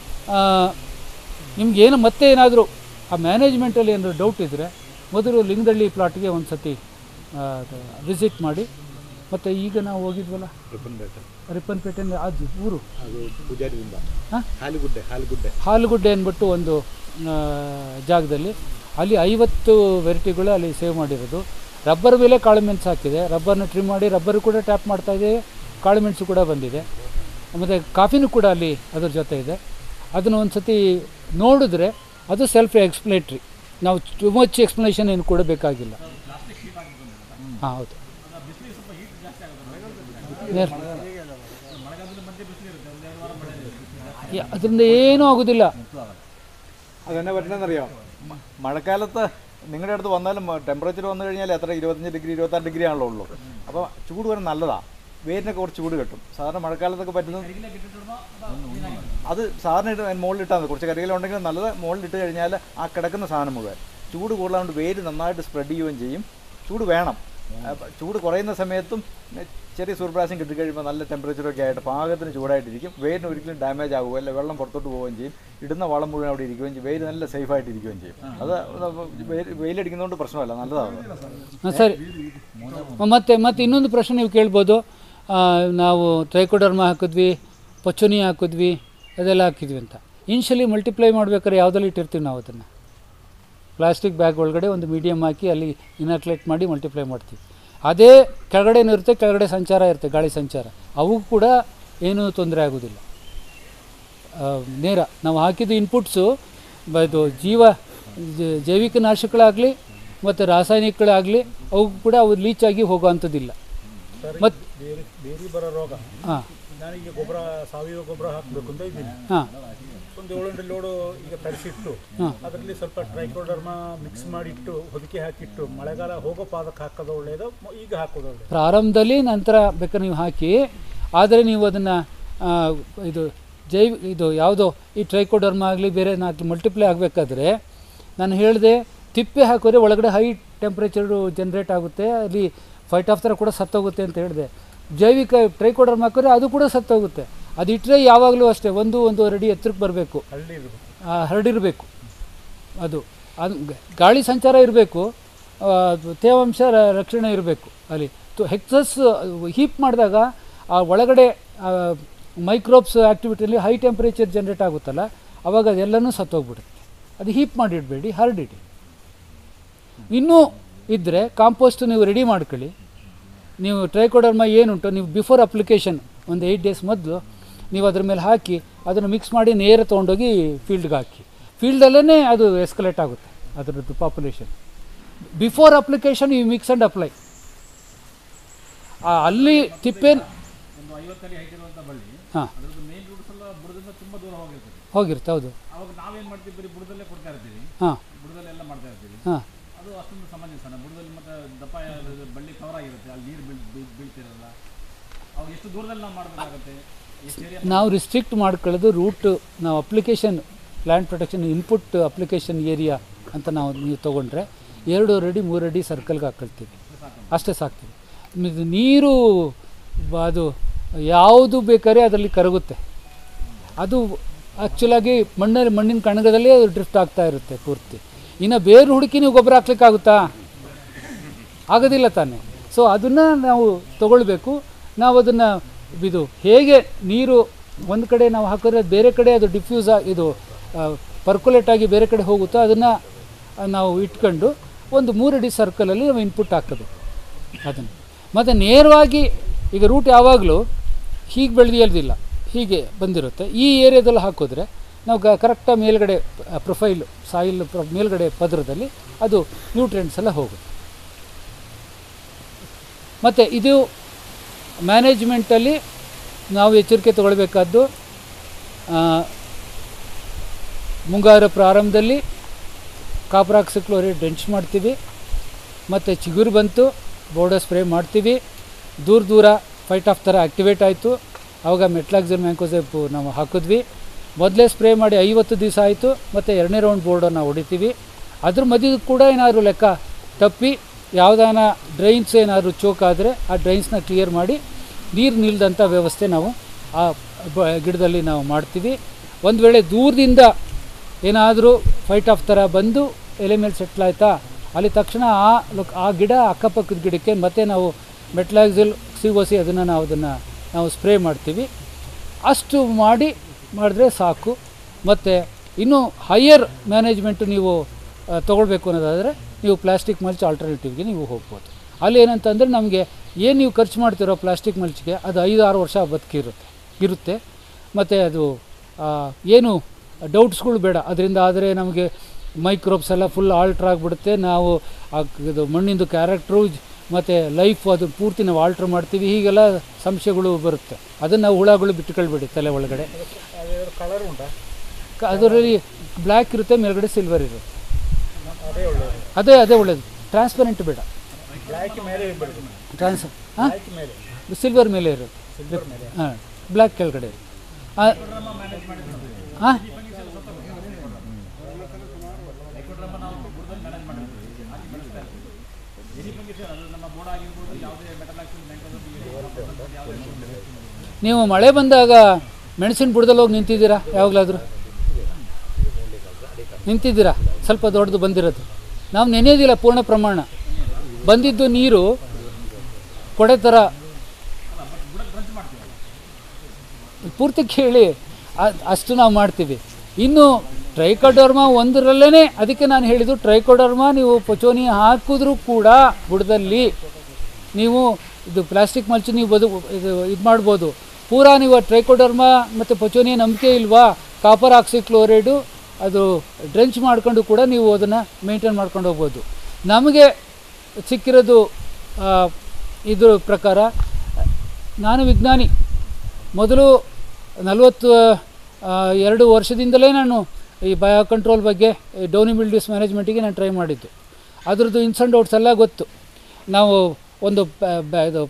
S2: ನಿಮ್ಗೇನು ಮತ್ತೆ ಏನಾದರೂ ಆ ಮ್ಯಾನೇಜ್ಮೆಂಟಲ್ಲಿ ಏನಾದರೂ ಡೌಟ್ ಇದ್ದರೆ ಮೊದಲು ಲಿಂಗದಳ್ಳಿ ಪ್ಲಾಟ್ಗೆ ಒಂದು ಸತಿ ವಿಸಿಟ್ ಮಾಡಿ ಮತ್ತು ಈಗ ನಾವು ಹೋಗಿದ್ವಲ್ಲ ರಿಪ್ಪನ್ಪೇಟೆ ಅದು ಊರು
S6: ಅದು ಪೂಜಾರಿಯಿಂದ
S2: ಹಾಂ
S6: ಹಾಲಿಗುಡ್ಡೆ ಹಾಲಿಗುಡ್ಡೆ
S2: ಹಾಲುಗುಡ್ಡೆ ಅಂದ್ಬಿಟ್ಟು ಒಂದು ಆ, ಜಾಗದಲ್ಲಿ ಅಲ್ಲಿ ಐವತ್ತು ವೆರೈಟಿಗಳು ಅಲ್ಲಿ ಸೇವ್ ಮಾಡಿರೋದು ರಬ್ಬರ್ ಮೇಲೆ ಕಾಳುಮೆಣಸು ಹಾಕಿದೆ ರಬ್ಬರ್ನ ಟ್ರಿಮ್ ಮಾಡಿ ರಬ್ಬರ್ ಕೂಡ ಟ್ಯಾಪ್ ಮಾಡ್ತಾ ಇದೆ ಕಾಳುಮೆಣಸು ಕೂಡ ಬಂದಿದೆ ಮತ್ತು ಕಾಫಿನೂ ಕೂಡ ಅಲ್ಲಿ ಅದ್ರ ಜೊತೆ ಇದೆ ಅದನ್ನು ಒಂದು ಸತಿ ನೋಡಿದ್ರೆ ಅದು ಸೆಲ್ಫ್ ಎಕ್ಸ್ಪ್ಲೇಟ್ರಿ ನಾವು ಟು ಮಚ್ ಎಕ್ಸ್ಪ್ಲನೇಷನ್ ಏನು ಕೂಡ ಬೇಕಾಗಿಲ್ಲ ಹಾಂ ಹೌದು ನೇರ ಯ- ಅದರಿಂದ ಏನೂ ಆಗೋದಿಲ್ಲ
S4: അതെന്നെ പറ്റണമെന്നറിയോ മ- മഴക്കാലത്ത് നിങ്ങളുടെ അടുത്ത് വന്നാലും ടെമ്പറേച്ചർ വന്നു കഴിഞ്ഞാൽ എത്ര ഇരുപത്തഞ്ച് ഡിഗ്രി ഇരുപത്താറ് ഡിഗ്രി ആണല്ലോ ഉള്ളൂ അപ്പോൾ ചൂട് വരെ നല്ലതാണ് വേരിനൊക്കെ കുറച്ച് ചൂട് കിട്ടും സാധാരണ മഴക്കാലത്തൊക്കെ പറ്റുന്നത് അത് സാറിന് ഇട്ട് മുകളിൽ ഇട്ടാൽ മതി കുറച്ച് കരികിലുണ്ടെങ്കിലും നല്ലത് മുകളിൽ ഇട്ട് കഴിഞ്ഞാൽ ആ കിടക്കുന്ന സാധനം മുഴുവൻ ചൂട് കൂടുതലാകൊണ്ട് വേര് നന്നായിട്ട് സ്പ്രെഡ് ചെയ്യുകയും ചെയ്യും ചൂട് വേണം അപ്പൊ ചൂട് കുറയുന്ന സമയത്തും ഏ, ചെറിയ സൂര്യപ്രകാശം കിട്ടിക്കഴിയുമ്പോൾ നല്ല ടെമ്പറേച്ചറൊക്കെ ആയിട്ട് പാകത്തിന് ചൂടായിട്ടിരിക്കും വേരിന് ഒരിക്കലും ഡാമേജ് ആകുകയോ അല്ല വെള്ളം പുറത്തോട്ട് പോവുകയും ചെയ്യും ഇടുന്ന വളം മുഴുവൻ അവിടെ ഇരിക്കുകയും ചെയ്യും വെയിൽ നല്ല സേഫായിട്ട് ഇരിക്കുകയും ചെയ്യും അത് വെയിൽ- വെയിലടിക്കുന്നതുകൊണ്ട് പ്രശ്നമല്ല നല്ലതാണ്
S2: ಹಾಂ ಸರಿ ಮತ್ತೆ ಮತ್ತೆ ಇನ್ನೊಂದು ಪ್ರಶ್ನೆ ನೀವು ಕೇಳ್ಬೋದು ಆ, ನಾವು ಟ್ರೈಕೋಡರ್ಮ ಹಾಕಿದ್ವಿ ಪಚುನಿ ಹಾಕಿದ್ವಿ ಅದೆಲ್ಲ ಹಾಕಿದ್ವಿ ಅಂತ ಇನ್ಶಲಿ ಮಲ್ಟಿಪ್ಲೈ ಮಾಡ್ಬೇಕಾದ್ರೆ ಯಾವುದ್ರಲ್ಲಿ ಇಟ್ಟಿರ್ತೀವಿ ನಾವು ಅದನ್ನು ಪ್ಲಾಸ್ಟಿಕ್ ಬ್ಯಾಗ್ ಒಳಗಡೆ ಒಂದು ಮೀಡಿಯಮ್ ಹಾಕಿ ಅಲ್ಲಿ ಇನಕ್ಲೇಟ್ ಮಾಡಿ ಮಲ್ಟಿಪ್ಲೈ ಮಾಡ್ತೀವಿ ಅದೇ ಕೆಳಗಡೆನೂ ಇರುತ್ತೆ ಕೆಳಗಡೆ ಸಂಚಾರ ಇರುತ್ತೆ ಗಾಳಿ ಸಂಚಾರ ಅವು ಕೂಡ ಏನೂ ತೊಂದರೆ ಆಗೋದಿಲ್ಲ ಆ, ನೇರ ನಾವು ಹಾಕಿದ ಇನ್ಪುಟ್ಸು ಬ- ಇದು ಜೀವ ಜ- ಜೈವಿಕ ನಾಶಗಳಾಗಲಿ ಮತ್ತು ರಾಸಾಯನಿಕಗಳಾಗಲಿ ಅವು ಕೂಡ ಅವು ಲೀಚ್ ಆಗಿ ಹೋಗುವಂಥದ್ದಿಲ್ಲ ಮತ್ತು
S6: ಬೇರೆ ಬೇರೆ ಬರೋ ರೋಗ
S2: ಹಾಂ
S6: ನಾನೀಗ ಗೊಬ್ಬರ ಸಾವಯವ ಗೊಬ್ಬರ ಹಾಕಬೇಕು ಅಂತ ಇದ್ದೀನಿ
S2: ಹಾಂ
S6: ಒಂದು ಏಳೆಂಟು ಲೋಡು ಈಗ ತರಿಸಿಟ್ಟು
S2: ಹಾಂ.
S6: ಅದರಲ್ಲಿ ಸ್ವಲ್ಪ ಟ್ರೈಕೋಡರ್ಮ ಮಿಕ್ಸ್ ಮಾಡಿಟ್ಟು ಹೊದಿಕೆ ಹಾಕಿಟ್ಟು ಮಳೆಗಾಲ ಹೋಗೋ ಪಾದಕ್ಕೆ ಹಾಕೋದು ಒಳ್ಳೆಯದು ಮ- ಈಗ ಹಾಕೋದು ಒಳ್ಳೆಯದು
S2: ಪ್ರಾರಂಭದಲ್ಲಿ ನಂತರ ಬೇಕಾದ್ರೆ ನೀವು ಹಾಕಿ ಆದರೆ ನೀವು ಅದನ್ನು ಇದು ಜೈವ ಇದು ಯಾವುದೋ ಈ ಟ್ರೈಕೋಡರ್ಮ ಆಗಲಿ ಬೇರೆ ನಾಲ್ಕು ಮಲ್ಟಿಪ್ಲೈ ಆಗಬೇಕಾದ್ರೆ ನಾನು ಹೇಳಿದೆ ತಿಪ್ಪೆ ಹಾಕಿದ್ರೆ ಒಳಗಡೆ ಹೈ ಟೆಂಪ್ರೇಚರು ಜನ್ರೇಟ್ ಆಗುತ್ತೆ ಅಲ್ಲಿ ಫೈಟ್ ಆಫ್ ಥರ ಕೂಡ ಸತ್ತೋಗುತ್ತೆ ಅಂತ ಹೇಳಿದೆ ಜೈವಿಕ ಟ್ರೈಕೋಡರ್ಮ ಹಾಕಿದ್ರೆ ಅದು ಕೂಡ ಸತ್ತೋಗುತ್ತೆ ಅದಿಟ್ಟರೆ ಯಾವಾಗಲೂ ಅಷ್ಟೇ ಒಂದು ಒಂದೂವರೆ ಅಡಿ ಎತ್ತರಕ್ಕೆ ಬರಬೇಕು
S6: ಹಳ್ಳಿ ಇರಬೇಕು
S2: ಹರಡಿರಬೇಕು ಅದು ಅದು ಗ- ಗಾಳಿ ಸಂಚಾರ ಇರಬೇಕು ತೇವಾಂಶ ರ- ರಕ್ಷಣೆ ಇರಬೇಕು ಅಲ್ಲಿ ಹೆಕ್ಸಸ್ ಹೀಪ್ ಮಾಡಿದಾಗ ಆ ಒಳಗಡೆ ಮೈಕ್ರೋಬ್ಸ್ ಆ್ಯಕ್ಟಿವಿಟಿಯಲ್ಲಿ ಹೈ ಟೆಂಪ್ರೇಚರ್ ಜನ್ರೇಟ್ ಆಗುತ್ತಲ್ಲ ಅವಾಗ ಅದೆಲ್ಲನೂ ಸತ್ತೋಗ್ಬಿಡುತ್ತೆ ಅದು ಹೀಪ್ ಮಾಡಿಡಬೇಡಿ ಹರಡಿಡಿ ಇನ್ನೂ ಇದ್ದರೆ ಕಾಂಪೋಸ್ಟ್ ನೀವು ರೆಡಿ ಮಾಡ್ಕೊಳ್ಳಿ ನೀವು ಟ್ರೈಕೋಡರ್ಮ ಏನುಂಟು ನೀವು ಬಿಫೋರ್ ಅಪ್ಲಿಕೇಶನ್ ಒಂದು ಏಯ್ಟ್ ಡೇಸ್ ಮೊದಲು ನೀವು ಅದ್ರ ಮೇಲೆ ಹಾಕಿ ಅದನ್ನು ಮಿಕ್ಸ್ ಮಾಡಿ ನೇರ ತೊಗೊಂಡೋಗಿ ಫೀಲ್ಡ್ಗೆ ಹಾಕಿ ಫೀಲ್ಡಲ್ಲೇ ಅದು ಎಸ್ಕಲೇಟ್ ಆಗುತ್ತೆ ಅದರದ್ದು population before application you mix and apply ಅಲ್ಲಿ ತಿಪ್ಪೆ
S7: ಒಂದು ಐವತ್ತಡಿ ಹೈಟ್ ಇರುವಂಥ ಬಳ್ಳಿ
S2: ಹಾಂ
S7: ಅದ್ರದ್ದು ಮೇನ್ ರೂಟ್ಸ್ ಎಲ್ಲ ಬುಡದಿಂದ ತುಂಬ ದೂರ ಹೋಗಿರ್ತದೆ
S2: ಹೋಗಿರುತ್ತೆ ಹೌದು
S7: ಅವಾಗ ನಾವೇನು ಮಾಡ್ತೀವಿ ಬರೀ ಬುಡದಲ್ಲೇ ಕೊಡ್ತಾ ಇರ್ತೀವಿ
S2: ಹಾಂ
S7: ಬುಡದಲ್ಲೆಲ್ಲ ಮಾಡ್ತಾ ಇರ್ತೀವಿ
S2: ಹಾಂ
S7: ಅದು ಅಷ್ಟೊಂದು ಸಮಂಜಸನ ಬುಡದಲ್ಲಿ ಮತ್ತೆ ದಪ್ಪ ಇರೋದು ಬಳ್ಳಿ ಕವರ್ ಆಗಿರುತ್ತೆ ಅಲ್ಲಿ ನೀರು ಬೀಳ್ ಬೀಳ್- ಬೀಳ್ತಿರಲ್ಲ ಅವಾಗ ಎಷ್ಟು ದೂರದಲ್ಲಿ ನಾವು ಮಾಡಬೇಕಾಗತ್ತೆ ಎಷ್ಟು ಏರಿಯಾ
S2: ನಾವು ರಿಸ್ಟ್ರಿಕ್ಟ್ ಮಾಡ್ಕೊಳ್ಳೋದು ರೂಟ್ ನಾವು application plant protection input application area ಅಂತ ನಾವು ನೀವು ತೊಗೊಂಡ್ರೆ ಎರಡು ಅಡಿ ಮೂರು ಅಡಿ ಸರ್ಕಲ್ಗೆ ಹಾಕೊಳ್ತೀವಿ ಅಷ್ಟೇ ಸಾಕ್ತೀವಿ ಮಿದ್- ನೀರು ಬ- ಅದು ಯಾವುದು ಬೇಕಾದ್ರೆ ಅದರಲ್ಲಿ ಕರಗುತ್ತೆ ಅದು ಆ್ಯಕ್ಚುಲಾಗಿ ಮಣ್ಣಲ್ಲಿ ಮಣ್ಣಿನ ಕಣಗದಲ್ಲಿ ಅದು ಡ್ರಿಫ್ಟ್ ಆಗ್ತಾ ಇರುತ್ತೆ ಪೂರ್ತಿ ಇನ್ನು ಬೇರು ಹುಡುಕಿ ನೀವು ಗೊಬ್ಬರ ಹಾಕ್ಲಿಕ್ಕಾಗುತ್ತಾ ಆಗೋದಿಲ್ಲ ತಾನೆ ಸೊ ಅದನ್ನು ನಾವು ತಗೊಳ್ಬೇಕು ನಾವು ಅದನ್ನು ಇದು ಹೇಗೆ ನೀರು ಒಂದು ಕಡೆ ನಾವು ಹಾಕಿದ್ರೆ ಬೇರೆ ಕಡೆ ಅದು ಡಿಫ್ಯೂಸ್ ಇದು ಪರ್ಕುಲೇಟ್ ಆಗಿ ಬೇರೆ ಕಡೆ ಹೋಗುತ್ತೋ ಅದನ್ನು ನಾವು ಇಟ್ಕೊಂಡು ಒಂದು ಮೂರಡಿ ಸರ್ಕಲಲ್ಲಿ ನಾವು ಇನ್ಪುಟ್ ಹಾಕಬೇಕು ಅದನ್ನು ಮತ್ತು ನೇರವಾಗಿ ಈಗ ರೂಟ್ ಯಾವಾಗಲೂ ಹೀಗೆ ಬೆಳೆದಿಯಲ್ದಿಲ್ಲ ಹೀಗೆ ಬಂದಿರುತ್ತೆ ಈ ಏರಿಯಾದಲ್ಲಿ ಹಾಕಿದ್ರೆ ನಾವು ಗ ಕರೆಕ್ಟಾಗಿ ಮೇಲ್ಗಡೆ ಪ್ರೊಫೈಲ್ ಸಾಯಿಲ್ ಪ್ರ ಮೇಲ್ಗಡೆ ಪದರದಲ್ಲಿ ಅದು ನ್ಯೂಟ್ರಿಯೆಂಟ್ಸ್ ಎಲ್ಲ ಹೋಗುತ್ತೆ ಮತ್ತು ಇದು ಮ್ಯಾನೇಜ್ಮೆಂಟಲ್ಲಿ ನಾವು ಎಚ್ಚರಿಕೆ ತಗೊಳ್ಬೇಕಾದ್ದು ಆ, ಮುಂಗಾರು ಪ್ರಾರಂಭದಲ್ಲಿ ಕಾಪ್ರಾಕ್ಸಿಕ್ಲೋರೇಟ್ ಡೆಂಚ್ ಮಾಡ್ತೀವಿ ಮತ್ತು ಚಿಗುರು ಬಂತು ಬೋರ್ಡರ್ ಸ್ಪ್ರೇ ಮಾಡ್ತೀವಿ ದೂರ ದೂರ ಫೈಟ್ ಆಫ್ ಥರ ಆ್ಯಕ್ಟಿವೇಟ್ ಆಯಿತು ಆವಾಗ ಮೆಟ್ಲಾಕ್ಸಿಲ್ ಮ್ಯಾಂಕೋಸೆಪ್ ನಾವು ಹಾಕಿದ್ವಿ ಮೊದಲೇ ಸ್ಪ್ರೇ ಮಾಡಿ ಐವತ್ತು ದಿವಸ ಆಯಿತು ಮತ್ತು ಎರಡನೇ ರೌಂಡ್ ಬೋರ್ಡನ್ನು ಹೊಡಿತೀವಿ ಅದ್ರ ಮಧ್ಯದ ಕೂಡ ಏನಾದರೂ ಲೆಕ್ಕ ತಪ್ಪಿ ಯಾವುದಾನ ಡ್ರೈನ್ಸ್ ಏನಾದರೂ ಚೋಕ್ ಆದರೆ ಆ ಡ್ರೈನ್ಸ್ನ ಕ್ಲಿಯರ್ ಮಾಡಿ ನೀರು ನಿಲ್ದಂಥ ವ್ಯವಸ್ಥೆ ನಾವು ಆ ಬ- ಗಿಡದಲ್ಲಿ ನಾವು ಮಾಡ್ತೀವಿ ಒಂದು ವೇಳೆ ದೂರದಿಂದ ಏನಾದರೂ ಫೈಟ್ ಆಫ್ ಥರ ಬಂದು ಎಲೆ ಮೇಲೆ ಸೆಟ್ಲ್ ಆಯಿತಾ ಅಲ್ಲಿ ತಕ್ಷಣ ಆ ಲೊಕ್ ಆ ಗಿಡ ಅಕ್ಕಪಕ್ಕದ ಗಿಡಕ್ಕೆ ಮತ್ತೆ ನಾವು ಮೆಟ್ಲಾಕ್ಸಿಲ್ ಸಿ ಒ ಸಿ ಅದನ್ನು ನಾವು ಅದನ್ನು ನಾವು ಸ್ಪ್ರೇ ಮಾಡ್ತೀವಿ ಅಷ್ಟು ಮಾಡಿ ಮಾಡಿದ್ರೆ ಸಾಕು ಮತ್ತು ಇನ್ನೂ ಹೈಯರ್ ಮ್ಯಾನೇಜ್ಮೆಂಟು ನೀವು ಆ, ತಗೊಳ್ಬೇಕು ಅನ್ನೋದಾದರೆ ನೀವು ಪ್ಲಾಸ್ಟಿಕ್ ಮಲ್ಚ್ ಆಲ್ಟರ್ನೇಟಿವ್ಗೆ ನೀವು ಹೋಗ್ಬೋದು ಅಲ್ಲಿ ಏನಂತಂದರೆ ನಮಗೆ ಏನು ನೀವು ಖರ್ಚು ಮಾಡ್ತಿರೋ ಪ್ಲಾಸ್ಟಿಕ್ ಮಲ್ಚ್ಗೆ ಅದು ಐದು ಆರು ವರ್ಷ ಬದುಕಿರುತ್ತೆ ಇರುತ್ತೆ ಮತ್ತು ಅದು ಆ, ಏನು ಡೌಟ್ಸ್ಗಳು ಬೇಡ ಅದರಿಂದ ಆದರೆ ನಮಗೆ ಮೈಕ್ರೋಬ್ಸ್ ಎಲ್ಲ ಫುಲ್ ಆಲ್ಟ್ರ್ ಆಗಿಬಿಡುತ್ತೆ ನಾವು ಆ ಕ್- ಇದು ಮಣ್ಣಿಂದು ಕ್ಯಾರೆಕ್ಟ್ರು ಮತ್ತು ಲೈಫ್ ಅದು ಪೂರ್ತಿ ನಾವು ಆಲ್ಟ್ರ್ ಮಾಡ್ತೀವಿ ಹೀಗೆಲ್ಲ ಸಂಶಯಗಳು ಬರುತ್ತೆ ಅದನ್ನು ನಾವು ಹುಳಗಳು ಬಿಟ್ಕೊಳ್ಬೇಡಿ ತಲೆ ಒಳಗಡೆ
S6: ಕಲರ್ ಉಂಟಾ
S2: ಕ- ಅದರಲ್ಲಿ ಬ್ಲ್ಯಾಕ್ ಇರುತ್ತೆ ಮೇಲ್ಗಡೆ ಸಿಲ್ವರ್ ಇರುತ್ತೆ
S6: ಅದೇ ಒಳ್ಳೆಯದು
S2: ಅದೇ ಅದೇ ಒಳ್ಳೇದು ಟ್ರಾನ್ಸ್ಪರೆಂಟ್ ಬೇಡ
S6: ಬ್ಲ್ಯಾಕ್ ಮೇಲೆ ಬಿಡುದು
S2: ಟ್ರಾನ್ಸ್ ಹಾಂ
S6: ಬ್ಲ್ಯಾಕ್ ಮೇಲೆ
S2: ಸಿಲ್ವರ್ ಮೇಲೆ ಇರುತ್ತೆ ಹಾಂ ಬ್ಲ್ಯಾಕ್ ಕೆಳಗಡೆ ಹಾಂ ನೀವು ಮಳೆ ಬಂದಾಗ ಮೆಣಸಿನ ಬುಡದಲ್ಲಿ ಹೋಗಿ ನಿಂತಿದ್ದೀರಾ ಯಾವಾಗಲಾದರೂ ನಿಂತಿದ್ದೀರಾ ಸ್ವಲ್ಪ ದೊಡ್ಡದು ಬಂದಿರೋದು ನಾವು ನೆನೆಯೋದಿಲ್ಲ ಪೂರ್ಣ ಪ್ರಮಾಣ ಬಂದಿದ್ದು ನೀರು ಕೊಡೆ ಥರ ಪೂರ್ತಿ ಕೇಳಿ ಅ- ಅಷ್ಟು ನಾವು ಮಾಡ್ತೀವಿ ಇನ್ನು ಟ್ರೈಕೋಡರ್ಮಾ ಒಂದರಲ್ಲೇ ಅದಕ್ಕೆ ನಾನು ಹೇಳಿದ್ದು ಟ್ರೈಕೋಡರ್ಮಾ ನೀವು ಪಚೋನಿ ಹಾಕಿದ್ರೂ ಕೂಡ ಬುಡದಲ್ಲಿ ನೀವು ಇದು ಪ್ಲಾಸ್ಟಿಕ್ ಮಲ್ಚು ನೀವು ಬದು ಇದು ಇದು ಮಾಡ್ಬೋದು ಪೂರಾ ನೀವು ಟ್ರೈಕೋಡರ್ಮಾ ಮತ್ತು ಪಚೋನಿಯ ನಂಬಿಕೆ ಇಲ್ವಾ ಕಾಪರ್ ಆಕ್ಸಿಕ್ಲೋರೈಡು ಅದು ಡ್ರೆಂಚ್ ಮಾಡ್ಕೊಂಡು ಕೂಡ ನೀವು ಅದನ್ನು ಮೇಂಟೈನ್ ಮಾಡ್ಕೊಂಡು ಹೋಗ್ಬೋದು ನಮಗೆ ಸಿಕ್ಕಿರೋದು ಆ, ಇದ್ರ ಪ್ರಕಾರ ನಾನು ವಿಜ್ಞಾನಿ ಮೊದಲು ನಲವತ್ತು ಆ, ಎರಡು ವರ್ಷದಿಂದಲೇ ನಾನು ಈ ಬಯೋ ಕಂಟ್ರೋಲ್ ಬಗ್ಗೆ ಡೌನಿ ಮಿಲ್ಡ್ಯೂಸ್ ಮ್ಯಾನೇಜ್ಮೆಂಟಿಗೆ ನಾನು ಟ್ರೈ ಮಾಡಿದ್ದು ಅದ್ರದ್ದು ಇನ್ಸ್ ಆ್ಯಂಡ್ ಔಟ್ಸ್ ಎಲ್ಲ ಗೊತ್ತು ನಾವು ಒಂದು ಬ- ಬ- ಇದು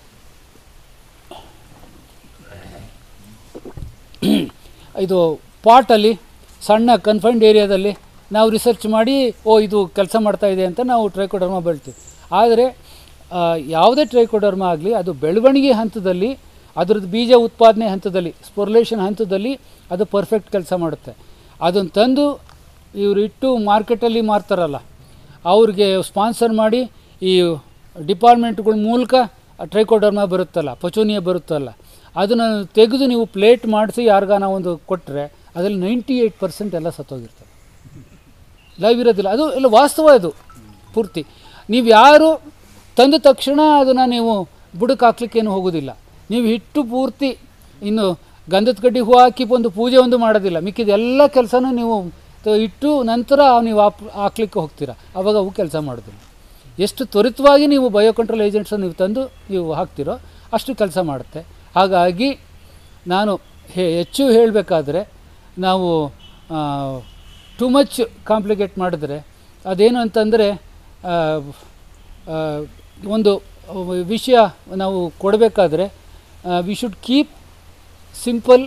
S2: ಇದು ಪಾಟಲ್ಲಿ ಸಣ್ಣ ಕನ್ಫೈನ್ಡ್ ಏರಿಯಾದಲ್ಲಿ ನಾವು ರಿಸರ್ಚ್ ಮಾಡಿ ಓ ಇದು ಕೆಲಸ ಮಾಡ್ತಾ ಇದೆ ಅಂತ ನಾವು ಟ್ರೈಕೋಡರ್ಮಾ ಬೆಳ್ತೀವಿ ಆದರೆ ಆ, ಯಾವುದೇ ಟ್ರೈಕೋಡರ್ಮಾ ಆಗಲಿ ಅದು ಬೆಳವಣಿಗೆ ಹಂತದಲ್ಲಿ ಅದರದ್ದು ಬೀಜ ಉತ್ಪಾದನೆ ಹಂತದಲ್ಲಿ ಸ್ಪೊರ್ಲೇಷನ್ ಹಂತದಲ್ಲಿ ಅದು ಪರ್ಫೆಕ್ಟ್ ಕೆಲಸ ಮಾಡುತ್ತೆ ಅದನ್ನು ತಂದು ಇವರು ಇಟ್ಟು ಮಾರ್ಕೆಟಲ್ಲಿ ಮಾರ್ತಾರಲ್ಲ ಅವ್ರಿಗೆ ಸ್ಪಾನ್ಸರ್ ಮಾಡಿ ಈ ಡಿಪಾರ್ಟ್ಮೆಂಟ್ಗಳ ಮೂಲಕ ಟ್ರೈಕೋಡರ್ಮಾ ಬರುತ್ತಲ್ಲ ಪಚೋನಿಯ ಬರುತ್ತಲ್ಲ ಅದನ್ನು ತೆಗೆದು ನೀವು ಪ್ಲೇಟ್ ಮಾಡಿಸಿ ಯಾರಿಗಾನ ಒಂದು ಕೊಟ್ಟರೆ ಅದರಲ್ಲಿ ನೈಂಟಿ ಏಯ್ಟ್ ಪರ್ಸೆಂಟ್ ಎಲ್ಲ ಸತ್ತೋಗಿರ್ತದೆ ಲೈವ್ ಇರೋದಿಲ್ಲ ಅದು ಎಲ್ಲ ವಾಸ್ತವ ಇದು ಪೂರ್ತಿ ನೀವು ಯಾರು ತಂದ ತಕ್ಷಣ ಅದನ್ನು ನೀವು ಬುಡಕ್ಕೆ ಹಾಕ್ಲಿಕ್ಕೇನು ಹೋಗೋದಿಲ್ಲ ನೀವು ಹಿಟ್ಟು ಪೂರ್ತಿ ಇನ್ನು ಗಂಧದ ಕಡ್ಡಿ ಹೂ ಹಾಕಿ ಒಂದು ಪೂಜೆ ಒಂದು ಮಾಡೋದಿಲ್ಲ ಮಿಕ್ಕಿದ ಎಲ್ಲ ಕೆಲಸನೂ ನೀವು ತ- ಇಟ್ಟು ನಂತರ ನೀವು ಹಾಕ್ ಹಾಕ್ಲಿಕ್ಕೆ ಹೋಗ್ತೀರಾ ಆವಾಗ ಅವು ಕೆಲಸ ಮಾಡೋದಿಲ್ಲ ಎಷ್ಟು ತ್ವರಿತವಾಗಿ ನೀವು ಬಯೋ ಕಂಟ್ರೋಲ್ ಏಜೆಂಟ್ಸನ್ನು ನೀವು ತಂದು ನೀವು ಹಾಕ್ತಿರೋ ಅಷ್ಟು ಕೆಲಸ ಮಾಡುತ್ತೆ ಹಾಗಾಗಿ ನಾನು ಹೆ ಹೆಚ್ಚು ಹೇಳಬೇಕಾದ್ರೆ ನಾವು ಟು ಮಚ್ ಕಾಂಪ್ಲಿಕೇಟ್ ಮಾಡಿದ್ರೆ ಅದೇನು ಅಂತಂದರೆ ಒಂದು ವಿಷಯ ನಾವು ಕೊಡಬೇಕಾದ್ರೆ we should keep simple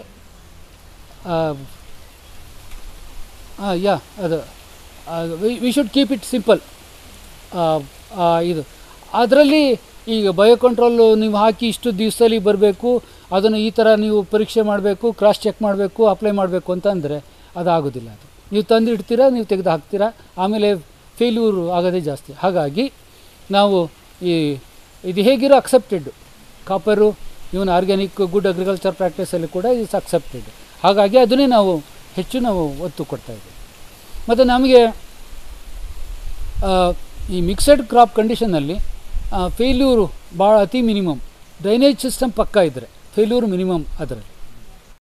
S2: yeah ಅದು we should keep it simple ಇದು ಅದರಲ್ಲಿ ಈಗ ಬಯೋ ಕಂಟ್ರೋಲು ನೀವು ಹಾಕಿ ಇಷ್ಟು ದಿವಸದಲ್ಲಿ ಬರಬೇಕು ಅದನ್ನು ಈ ಥರ ನೀವು ಪರೀಕ್ಷೆ ಮಾಡಬೇಕು ಕ್ರಾಸ್ ಚೆಕ್ ಮಾಡಬೇಕು ಅಪ್ಲೈ ಮಾಡಬೇಕು ಅಂತ ಅಂದರೆ ಅದಾಗೋದಿಲ್ಲ ಅದು ನೀವು ತಂದು ಇಡ್ತೀರಾ ನೀವು ತೆಗೆದು ಹಾಕ್ತೀರಾ ಆಮೇಲೆ ಫೇಲ್ಯೂರ್ ಆಗೋದೇ ಜಾಸ್ತಿ ಹಾಗಾಗಿ ನಾವು ಈ ಇದು ಹೇಗಿರೋ accepted copper even organic good agriculture ಪ್ರಾಕ್ಟೀಸಲ್ಲಿ ಕೂಡ ಇಸ್ ಅಕ್ಸೆಪ್ಟೆಡ್ ಹಾಗಾಗಿ ಅದನ್ನೇ ನಾವು ಹೆಚ್ಚು ನಾವು ಒತ್ತು ಕೊಡ್ತಾ ಇದ್ದೀವಿ ಮತ್ತು ನಮಗೆ ಆ, ಈ ಮಿಕ್ಸಡ್ ಕ್ರಾಪ್ ಕಂಡೀಷನಲ್ಲಿ ಫೇಲ್ಯೂರು ಭಾಳ ಅತಿ ಮಿನಿಮಮ್ ಡ್ರೈನೇಜ್ ಸಿಸ್ಟಮ್ ಪಕ್ಕ ಇದ್ದರೆ ಫೇಲ್ಯೂರ್ ಮಿನಿಮಮ್ ಅದರಲ್ಲಿ